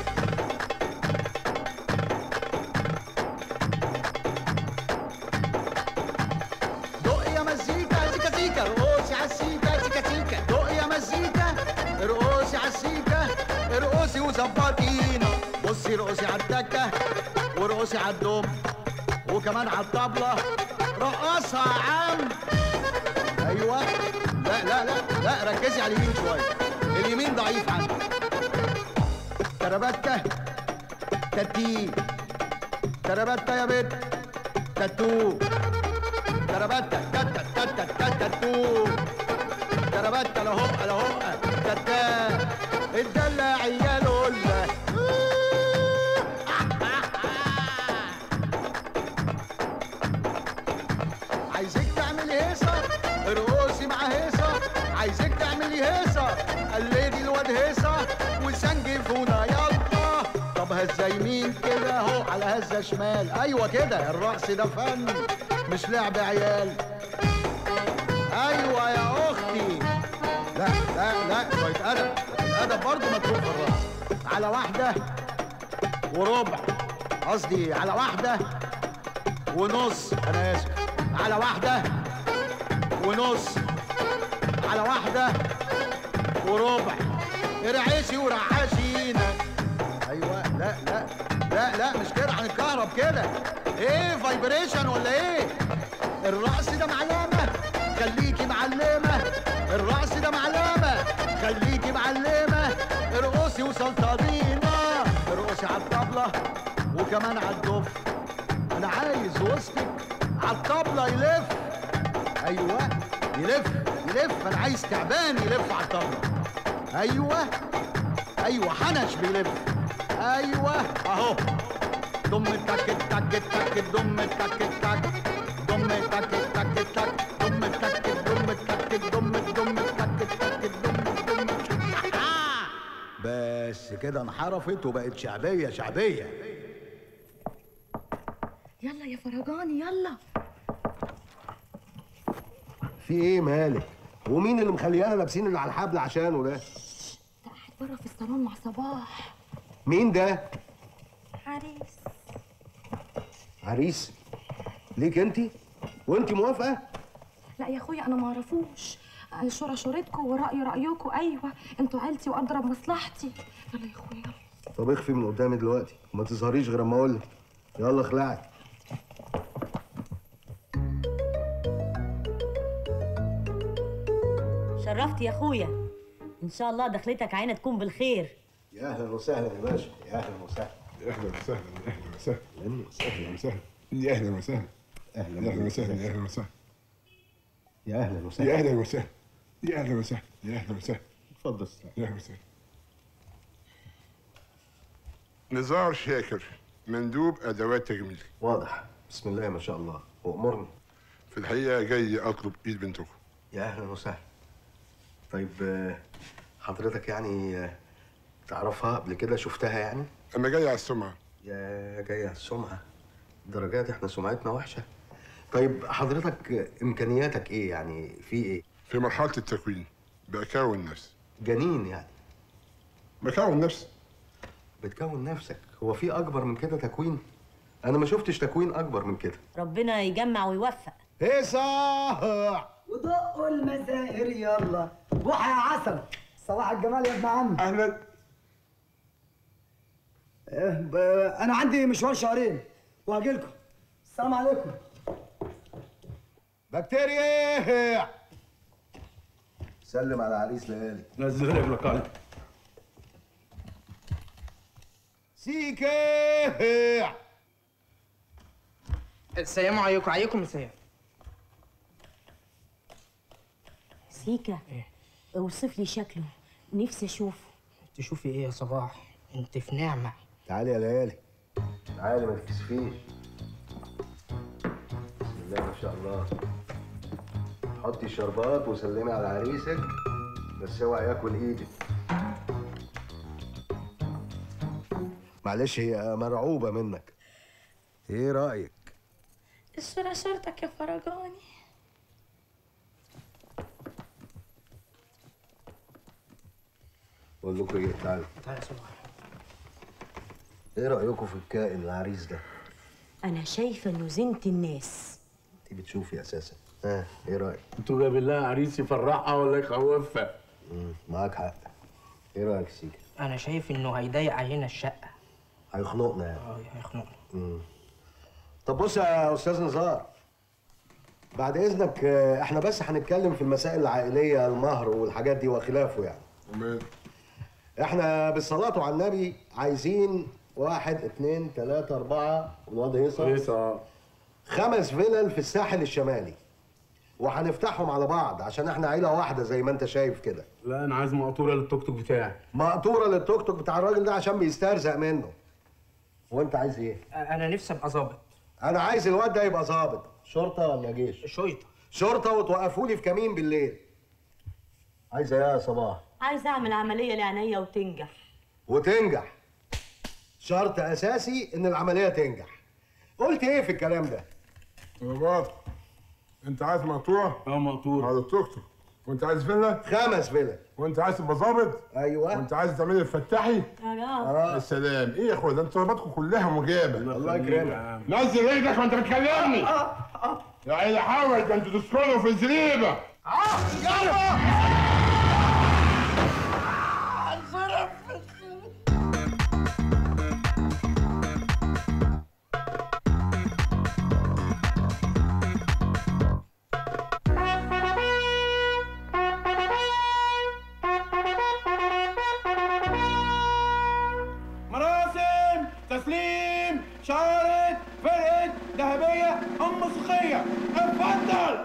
دق يا مزيكا زيكا زيكا ارقصي عالسيكا زيكا زيكا دق يا مزيكا ارقصي عالسيكا ارقصي وظبطينا بصي ارقصي عالتكة وارقصي عالدم وكمان عالطبلة رقصها يا عم ايوه لا لا لا لا ركزي على اليمين شوية اليمين ضعيف عندك تربتة تتي تربتة يا بت تاتو تربتة تتا تتا تتا تو تربتة لا هقة لا هقة تتا الدلع يا لولا عايزك تعملي هيصة ارقصي مع هيصة عايزك تعملي هيصة قلدي الواد هيصة وسنجفونا يلا طب هزة يمين كده اهو على هزة شمال ايوه كده الرقص ده فن مش لعب عيال ايوه يا اختي لا لا لا شوية ادب الادب برضه مطلوب في الرقص على واحدة وربع قصدي على واحدة ونص انا اسف على واحدة ونص على واحدة وربع ارعشي ورعشينا ايوه لا لا لا لا مش كده هنتكهرب كده ايه فايبريشن ولا ايه الرقص ده معلمة خليكي معلمة الرقص ده معلمة خليكي معلمة ارقصي وسلطنينا ارقصي على الطبلة وكمان على الدف انا عايز وسطك على الطبلة يلف ايوه يلف يلف انا عايز تعبان يلف على الطبلة ايوه ايوه حنش بيلف ايوه اهو دم تك تك تك دم تك تك دم تك تك تك دم تك دم تك دم دم تك تك دم دم بس كده انحرفت وبقت شعبيه شعبيه يلا يا فرجاني يلا في ايه مالك ومين اللي مخليانا لابسين اللي على الحبل عشانه ده قاعد بره في الصالون مع صباح مين ده عريس عريس ليك انت وانت موافقه لا يا اخويا انا ما اعرفوش شورى شورتكم ورأي رأيكم ايوه انتوا عيلتي واضرب مصلحتي يلا يا اخويا يلا طب اخفي من قدامي دلوقتي وما تظهريش غير اما اقول لك يلا اخلعي شرفت يا اخويا ان شاء الله دخلتك عينه تكون بالخير يا اهلا وسهلا يا باشا يا اهلا وسهلا يا اهلا وسهلا يا اهلا وسهلا اهلا وسهلا يا اهلا وسهلا اهلا يا اهلا وسهلا يا اهلا وسهلا يا اهلا يا وسهلا اهلا وسهلا يا اهلا وسهلا يا اهلا وسهلا اتفضل يا اهلا وسهلا نزار شاكر مندوب ادوات تجميل واضح بسم الله ما شاء الله وامرني في الحقيقه جاي اطلب ايد بنتكم يا اهلا وسهلا طيب آه، حضرتك يعني آه، تعرفها قبل كده شفتها يعني اما جاي على السمعه يا جاي على السمعه درجات احنا سمعتنا وحشه طيب حضرتك آه، امكانياتك ايه يعني في ايه في مرحله التكوين بكون نفسي جنين يعني بكون نفسي بتكون نفسك هو في اكبر من كده تكوين انا ما شفتش تكوين اكبر من كده ربنا يجمع ويوفق هيصة ودقوا المزاهر يلا بوحة يا عسل صباح الجمال يا ابن عمي اهلا انا عندي مشوار شهرين وهاجي لكم السلام عليكم بكتيريا سلم على عريس ليالي نزل رجلك على سيكا السلام عليكم عليكم السلام سيكا اوصف لي شكله نفسي اشوفه تشوفي ايه يا صباح انت في نعمه تعالي يا ليالي تعالي ما تكسفيش بسم الله ما شاء الله حطي الشربات وسلمي على عريسك بس اوعي ياكل ايدك معلش هي مرعوبة منك ايه رأيك؟ الصورة صورتك يا فرجاني بقول لكم ايه تعالوا تعالى يا صباح ايه رأيكم في الكائن العريس ده؟ انا شايفه انه زينة الناس انت بتشوفي اساسا ها ايه رأيك؟ انتوا جايبين لها عريس يفرحها ولا يخوفها؟ مم، معاك حق ايه رأيك يا سيكا؟ انا شايف انه هيضايق علينا الشقه هيخنقنا يعني اه هيخنقنا مم. طب بص يا استاذ نزار بعد اذنك آه، احنا بس هنتكلم في المسائل العائليه المهر والحاجات دي وخلافه يعني تمام احنا بالصلاه على النبي عايزين واحد اتنين تلاته اربعه والواد هيصه هيصه خمس فيلل في الساحل الشمالي وهنفتحهم على بعض عشان احنا عيله واحده زي ما انت شايف كده لا انا عايز مقطوره للتوك توك بتاعي مقطوره للتوك توك بتاع الراجل ده عشان بيسترزق منه وانت عايز ايه انا نفسي ابقى ظابط انا عايز الواد ده يبقى ظابط شرطه ولا جيش شرطه شرطه وتوقفوا لي في كمين بالليل عايزه ايه يا صباح عايزه اعمل عمليه لعينيا وتنجح وتنجح شرط اساسي ان العمليه تنجح قلت ايه في الكلام ده طلبات انت عايز مقطوع؟ اه مقطوع على التوك توك وانت عايز فيلا؟ خمس فيلا وانت عايز تبقى ظابط؟ ايوه وانت عايز تعملي الفتاحي؟ اه يا سلام ايه يا اخويا ده انتوا طلباتكم كلها مجابه الله يكرمك نزل ايدك وانت بتكلمني يا عيل حاول ده انتوا تسكنوا في الزريبه مراسم تسليم شارة فرقة ذهبية أم مسخية اتفضل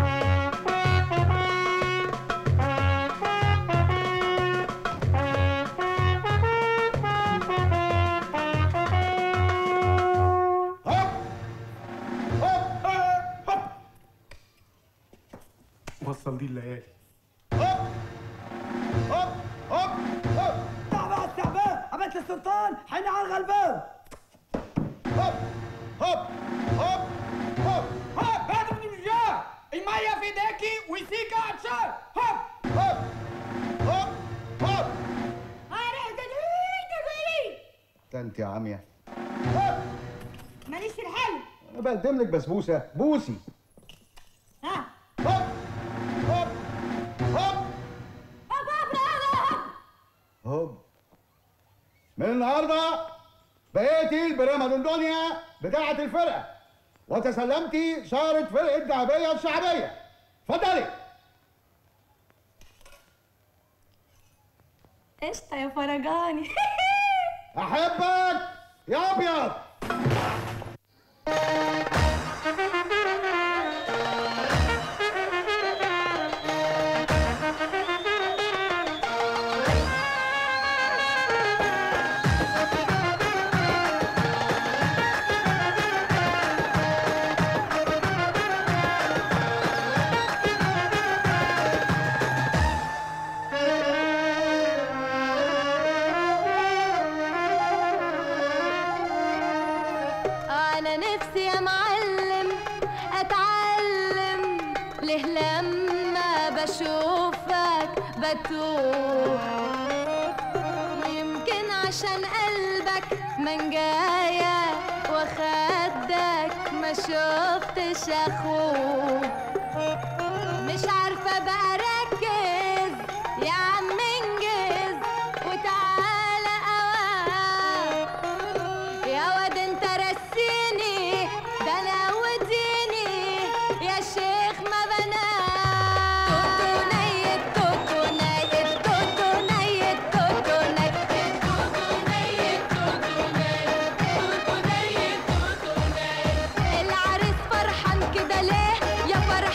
وصل دي الليالي تعبان التعبان عبيد السلطان حين على الغلبان هوب هوب هوب هوب هوب هات من الجاه المية في ايديكي ويسيكا عطشان هوب هوب هوب هوب ده انت يا عمية ماليش في الحلو انا بقدم لك بسبوسه بوسي ها هوب من النهارده بقيتي البريمادوندونيا بتاعة الفرقة وتسلمتي شارة فرقة الذهبية الشعبية اتفضلي قشطة يا فرجاني احبك يا ابيض أنا نفسي يا معلم أتعلم ليه لما بشوفك بتوه يمكن عشان قلبك منجاية وخدك ما شفتش أخوه مش عارفة بقى ركز يا عم انجز وتعالى أوام يا واد انت رسيني ده انا وديني يا شيخ ما بنام توتو نيت توتو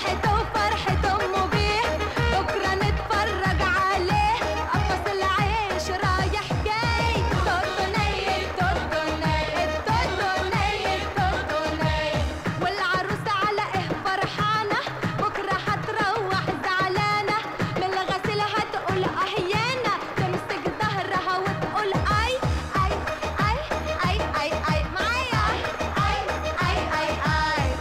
فرحته وفرحة أمه بيه بكرة نتفرج عليه قفص العيش رايح جاي توتو نايل توتو نايل توتو نايل توتو نايل والعروسة على إيه فرحانة بكرة هتروح زعلانة من الغسيل هتقول أهيانة تمسك ظهرها وتقول أي أي أي أي أي أي معايا أي أي أي أي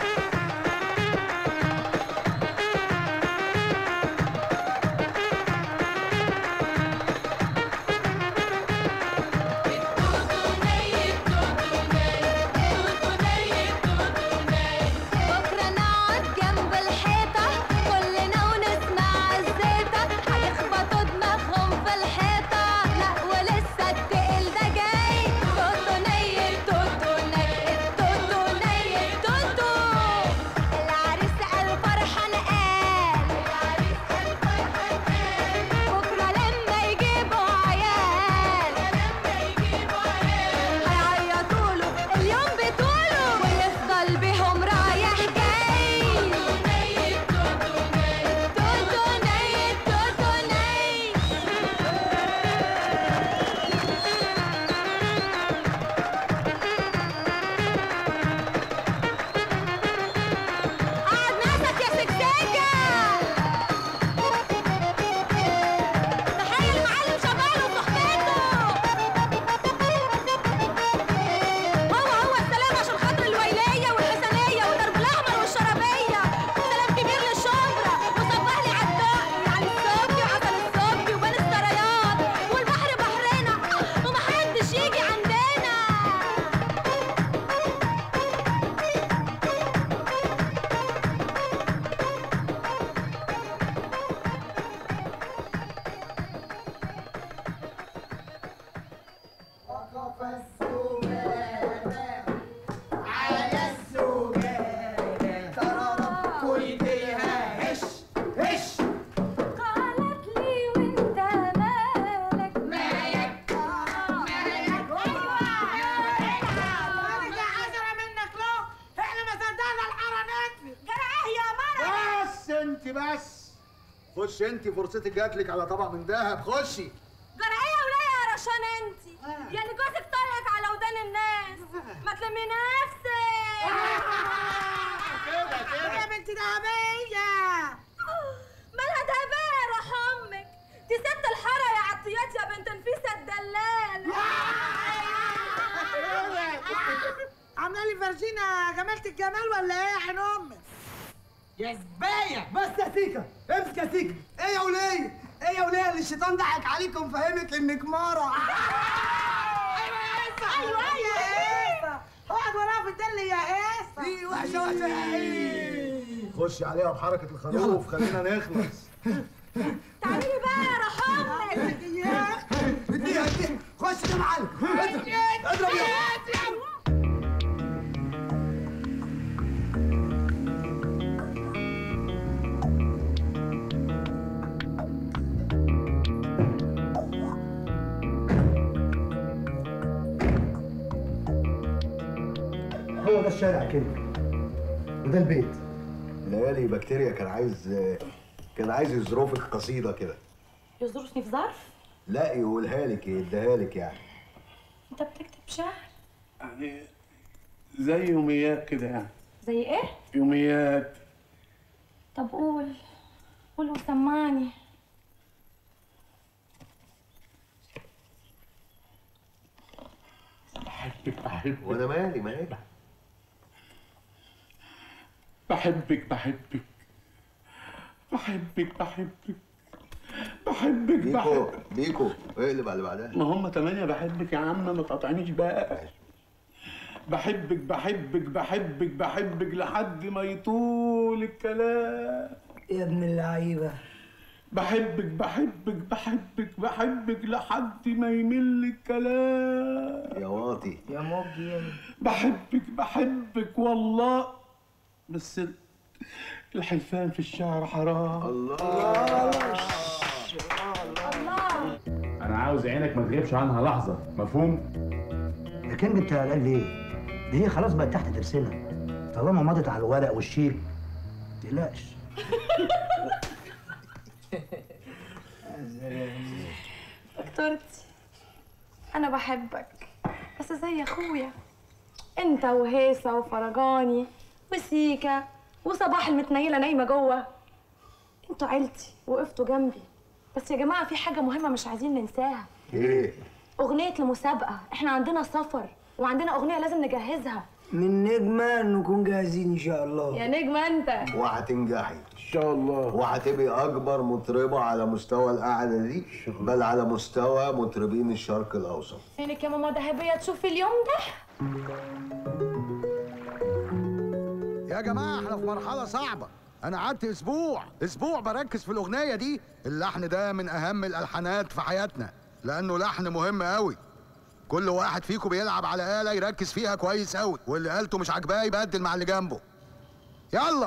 بكرة نقعد جنب الحيطة كلنا ونسمع الزيطة هيخبطوا دماغهم في الحيطة لا ولسه التقل ده جاي توتو نيل توتو نيل توتو نيل توتو العريس قال فرحان قال العريس قال فرحان قال بكرة لما يجيبوا عيال لما يجيبوا عيال هيعيطوا له اليوم بطوله ويفضل بيهم رايح جاي توتو نيل توتو نيل توتو نيل قعد ناسك يا سكساكة تحية لمعلم شباب وصحبته هو هو السلام عشان خاطر الويلية والحسنية ودرب الأحمر والشرابية سلام كبير للشبرا وصبح لي عالدقي على الصبي وعسل الصبي وبين السرايات والبحر بحرنا ومحدش يجي عندنا وقف السجانة على السجانة ترى كويتها هش هش قالت لي وانت مالك مالك مالك مالك يا عذرة منك لو احنا ما صدقنا الحارة نتفي جرى ايه يا مرة بس انت بس خش انت فرصتك جاتلك على طبق من ذهب خشي جرى ايه يا ولاية يا رشان انت يعني جوزك طلعك على ودان الناس ما تلمي نفسك كده كده يا بنتي دهبية مالها دهبية يا روح امك دي ست الحارة يا عطيات يا بنت نفيسة الدلال عامله لي فرجينا جمالة الجمال ولا ايه يا عين امك؟ يا زباية بس يا سيكا امسك يا سيكا ايه يا ولية ايه يا ولية اللي الشيطان ضحك عليكم فهمك انك مرة ايوه يا اسا ايوه يا اسا اقعد وراها في الدل يا اسا دي وحشة وحشة يا عيني خش عليها بحركة الخروف خلينا نخلص تعالي بقى يا روح امك اديها اديها خش يا معلم اضرب اضرب يلا هو ده الشارع كده وده البيت ليالي بكتيريا كان عايز كان عايز يظروفك قصيدة كده يظرفني في ظرف لا يقولها لك يديها لك يعني انت بتكتب شعر يعني زي يوميات كده يعني زي ايه يوميات طب قول قول وسمعني بحبك بحبك وانا مالي مالي بحبك بحبك بحبك بحبك بحبك بيكو بحبك بيكو اقلب على اللي بعدها ما هم تمانية بحبك يا عم ما تقاطعنيش بقى بحبك بحبك بحبك بحبك لحد ما يطول الكلام يا ابن اللعيبة بحبك بحبك بحبك بحبك لحد ما يمل الكلام يا واطي يا موجي بحبك بحبك والله بس ال- الحلفان في الشعر حرام الله انا عاوز عينك ما تغيبش عنها لحظه مفهوم يا كينج انت قلقان ليه؟ دي هي خلاص بقت تحت ترسنا طالما مضت على الورق والشيك تقلقش دكتورتي انا بحبك بس زي اخويا انت وهيصه وفرجاني وسيكا وصباح المتنيله نايمه جوه انتوا عيلتي وقفتوا جنبي بس يا جماعه في حاجه مهمه مش عايزين ننساها ايه اغنيه المسابقه احنا عندنا سفر وعندنا اغنيه لازم نجهزها من نجمة نكون جاهزين إن شاء الله يا نجم انت وهتنجحي ان شاء الله وهتبقي اكبر مطربه على مستوى القعده دي بل على مستوى مطربين الشرق الاوسط فينك يا ماما ذهبيه تشوفي اليوم ده يا جماعه احنا في مرحله صعبه انا قعدت اسبوع اسبوع بركز في الاغنيه دي اللحن ده من اهم الالحانات في حياتنا لانه لحن مهم قوي كل واحد فيكم بيلعب على آلة يركز فيها كويس قوي واللي آلته مش عاجباه يبدل مع اللي جنبه يلا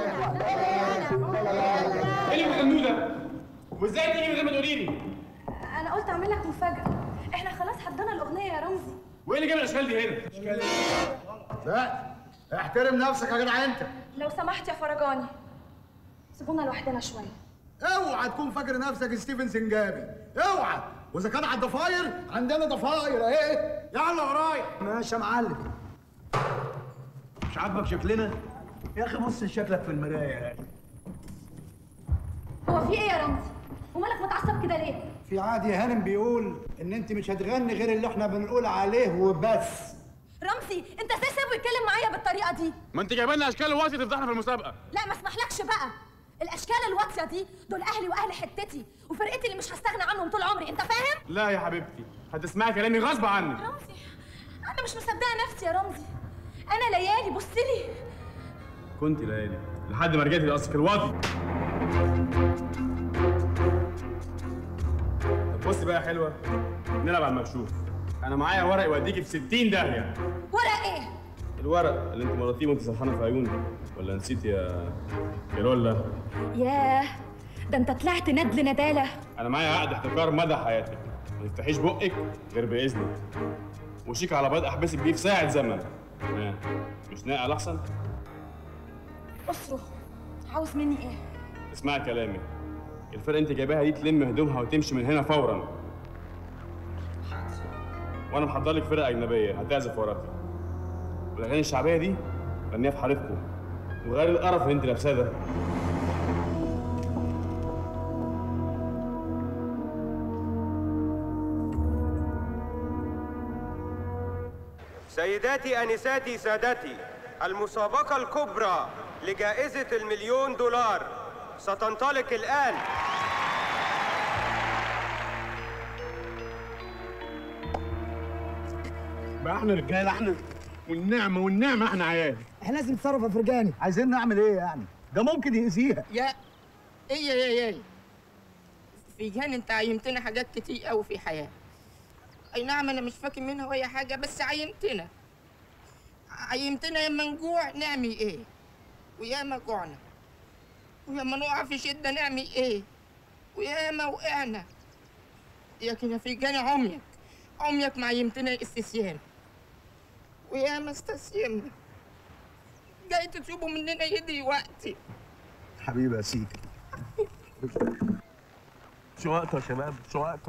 ايه اللي بتغنوه ده؟ وازاي تيجي من غير ما تقولي لي؟ انا قلت اعمل لك مفاجاه احنا خلاص حضرنا الاغنيه يا رمزي وايه اللي جاب الاشكال دي هنا؟ لا احترم نفسك يا جدع انت لو سمحت يا فرجاني سيبونا لوحدنا شويه اوعى تكون فاكر نفسك ستيفن سنجابي اوعى واذا كان على الضفاير عندنا ضفاير اهي يلا ورايا ماشي يا معلم مش عاجبك شكلنا يا أخي بص لشكلك في المراية يا أخي هو في ايه يا رمزي ومالك متعصب كده ليه في عادي يا هانم بيقول إن أنت مش هتغني غير اللي إحنا بنقول عليه وبس رمزي انت ازاي سايبه يتكلم معايا بالطريقه دي ما انت جايبه لنا اشكال وقت تفضحنا في المسابقه لا ما اسمحلكش بقى الاشكال الواطيه دي دول اهلي واهل حتتي وفرقتي اللي مش هستغنى عنهم طول عمري انت فاهم لا يا حبيبتي هتسمعي كلامي غصب عنك رمزي انا مش مصدقه نفسي يا رمزي انا ليالي بص لي كنت ليالي لحد ما رجعتي لاصلك الواطي طب بصي بقى يا حلوه نلعب على المكشوف انا معايا ورق يوديكي في 60 داهيه ورق ايه الورق اللي انت مرضتيه وانت سرحانه في عيوني ولا نسيت يا يا رولا ياه ده انت طلعت ند نداله انا معايا عقد احتكار مدى حياتك ما تفتحيش بقك غير باذنك وشيك على بيض احبسك بيه في ساعه زمن ها، مش ناقل احسن اسره عاوز مني ايه اسمعي كلامي الفرقه انت جايباها دي تلم هدومها وتمشي من هنا فورا وانا محضر لك فرقه اجنبيه هتعزف وراكي والاغاني الشعبيه دي غنيها في حارتكم وغير القرف اللي انت لابساه ده سيداتي أنساتي سادتي المسابقة الكبرى لجائزة المليون دولار ستنطلق الآن بقى احنا رجاله احنا والنعمه والنعمه احنا عيال إحنا لازم نتصرف يا فرجاني عايزين نعمل ايه يعني ده ممكن يأذيها يا ايه يا يا يا في جان انت عيمتنا حاجات كتير قوي في حياه اي نعم انا مش فاكر منها وهي حاجه بس عيمتنا عيمتنا ياما نجوع نعمل ايه وياما جوعنا وياما نقع في شده نعمل ايه وياما وقعنا لكن يا في جاني عميك عميك معيمتنا استسيان وياما استسيمنا جاي تسيبوا مننا يدي وقتي حبيبي يا سيدي مش وقته يا شباب مش وقته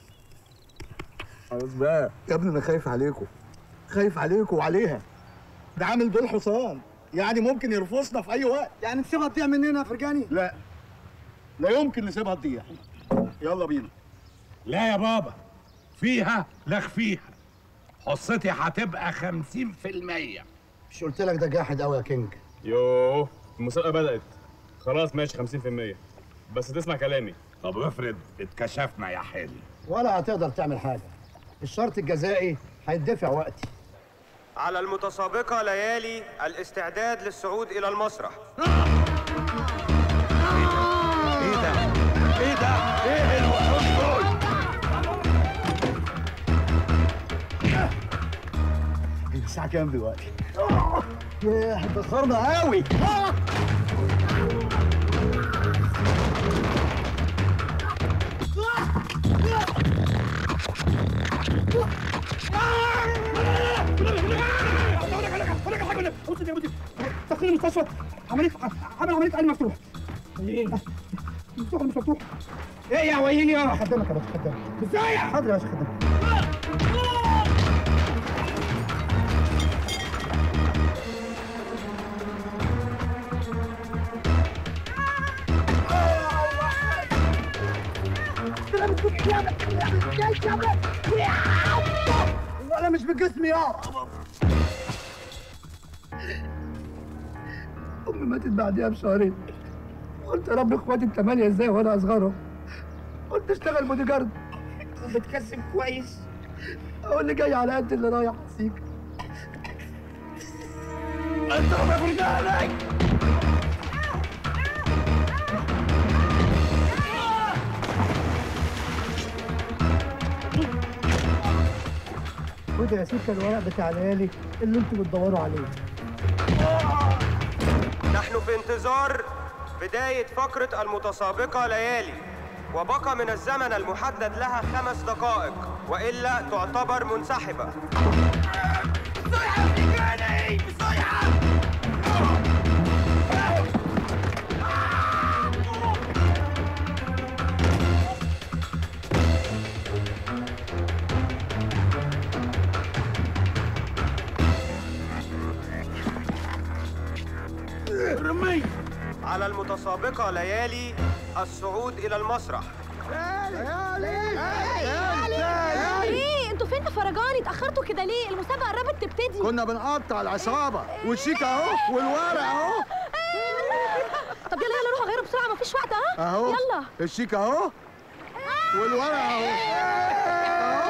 خلاص بقى يا ابني انا خايف عليكم خايف عليكم وعليها ده عامل دول حصان يعني ممكن يرفصنا في اي وقت يعني تسيبها تضيع مننا يا فرجاني لا لا يمكن نسيبها تضيع يلا بينا لا يا بابا فيها لا فيها حصتي هتبقى 50% مش قلت لك ده جاحد قوي يا كينج يوه المسابقه بدات خلاص ماشي 50% بس تسمع كلامي طب افرض اتكشفنا يا حلو ولا هتقدر تعمل حاجة الشرط الجزائي هيدفع وقتي على المتسابقة ليالي الاستعداد للصعود إلى المسرح ايه ده؟ ايه ده؟ ايه الوحوش دول؟ هي الساعة كام دلوقتي؟ ياه اتأخرنا قوي خد يا مدير دخلني المستشفى عمليه عمل عمليه قلب مفتوح ايه مفتوح ولا مش مفتوح ايه يا ويلي يا خدامك يا باشا خدامك ازاي حاضر يا باشا خدامك ولا مش بجسمي يا امي ماتت بعديها بشهرين قلت يا رب اخواتي الثمانيه ازاي وانا اصغرهم قلت اشتغل بودي جارد بتكسب كويس اقول اللي جاي على قد اللي رايح سيك اضرب يا فرجانك خد يا سيكا الورق بتاع العيالي اللي انتوا بتدوروا عليه نحن في انتظار بداية فقرة المتسابقة ليالي وبقى من الزمن المحدد لها خمس دقائق وإلا تعتبر منسحبة رمي على المتسابقة ليالي الصعود إلى المسرح ايه انتوا فين يا فرجاني اتاخرتوا كده ليه المسابقه قربت تبتدي كنا بنقطع العصابه والشيك اهو والورق اهو طب يلا يلا روحوا غيروا بسرعه مفيش وقت ها اهو يلا الشيك اهو والورق اهو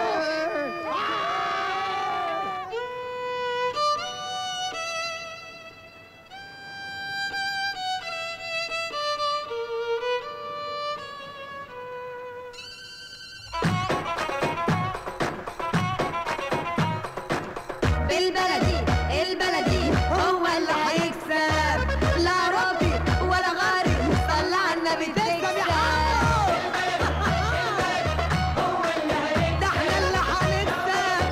بالبلدي البلدي هو اللي هيكسب لا ربي ولا غارب صلى على النبي تكسب يا ده احنا اللي هنكسب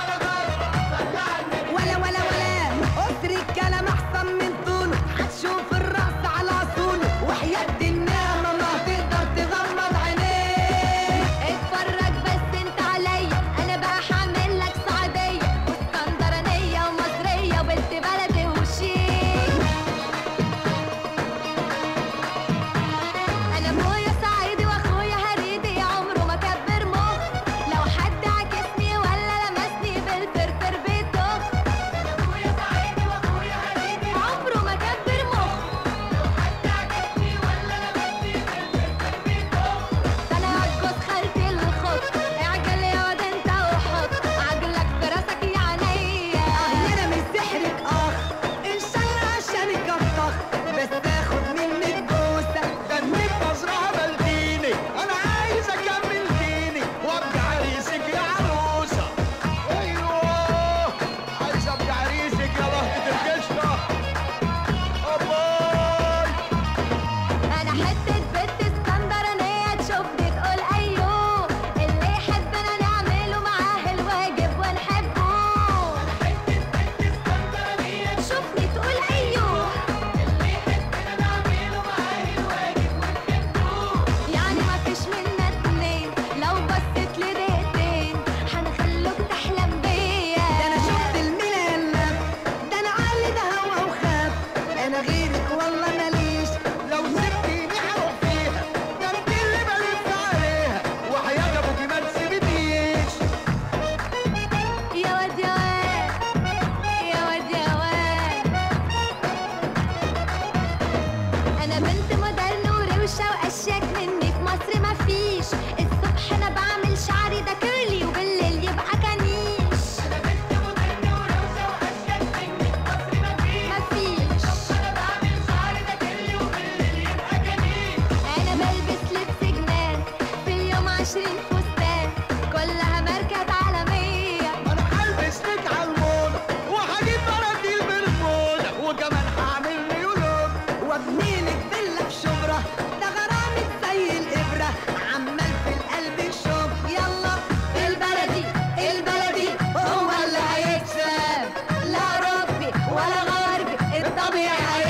ولا ولا ولا قصر الكلام احسن من طوله هتشوف الرأس على اصوله وحياة النعمة ما تقدر تغمض عينيك اتفرج بس انت عليا انا بقى هعمل لك سعدية اسكندرانية ومصرية وبنت بلدي وشيك انا ابويا صعيدي واخويا هريدي عمره ما كبر مخ لو حد عكسني ولا لمسني بالفرفر بيطخ ابويا صعيدي واخويا هريدي عمره ما كبر مخ لو حد عكسني ولا لمسني بالفرفر بيطخ ده انا عجوز خالتي الخط اعجل يا واد انت وحط عجلك في راسك يا عينيا انا مش سحرك اخ ان شاء الله عشانك افطخ بس تاخد مني البوسه دمي بمزرعة بلديني انا عايز اكمل ديني وابقى عريسك يا عروسة ايوه عايز ابقى عريسك يا لهجة القشطة أباي انا حته بنت اسكندرانيه تشوفني تقول ايوه اللي يحبنا نعمله معاه الواجب ونحبه تشوفني تقول ايوه اللي يحبنا نعمله معاه الواجب ونحبه يعني ما فيش منا اتنين لو بصيت لي دقيقتين هنخلوك تحلم بيا ده انا شفت الميلان ده انا عالي ده هوا وخاف انا غيرك والله ماليش لو سبتيني هروح فيها ده انت اللي بلف عليها وحياة ابوكي ما تسيبنيش يا واد يا واد يا واد يا واد انا بنت مودرن وروشه واشيك مني في مصر مفيش الصبح انا بعمل شعري ده كيرلي وبالليل يبقى كنيش انا بنت مودرن وروشه واشيك مني في مصر مفيش مفيش الصبح انا بعمل شعري ده كيرلي وبالليل يبقى كنيش انا بلبس لبس جنان في اليوم عشرين فستان كلها ماركات عالميه انا هلبس لك على الموضة وهجيب مناديل بالموضة وكمان هعمل لي يولوج وابني لك فيلا في شبرا ده غرامك زي الابره عمال في القلب الشوق يلا البلدي البلدي هو اللي هيكسب لا ربي ولا غربي طب يا عيني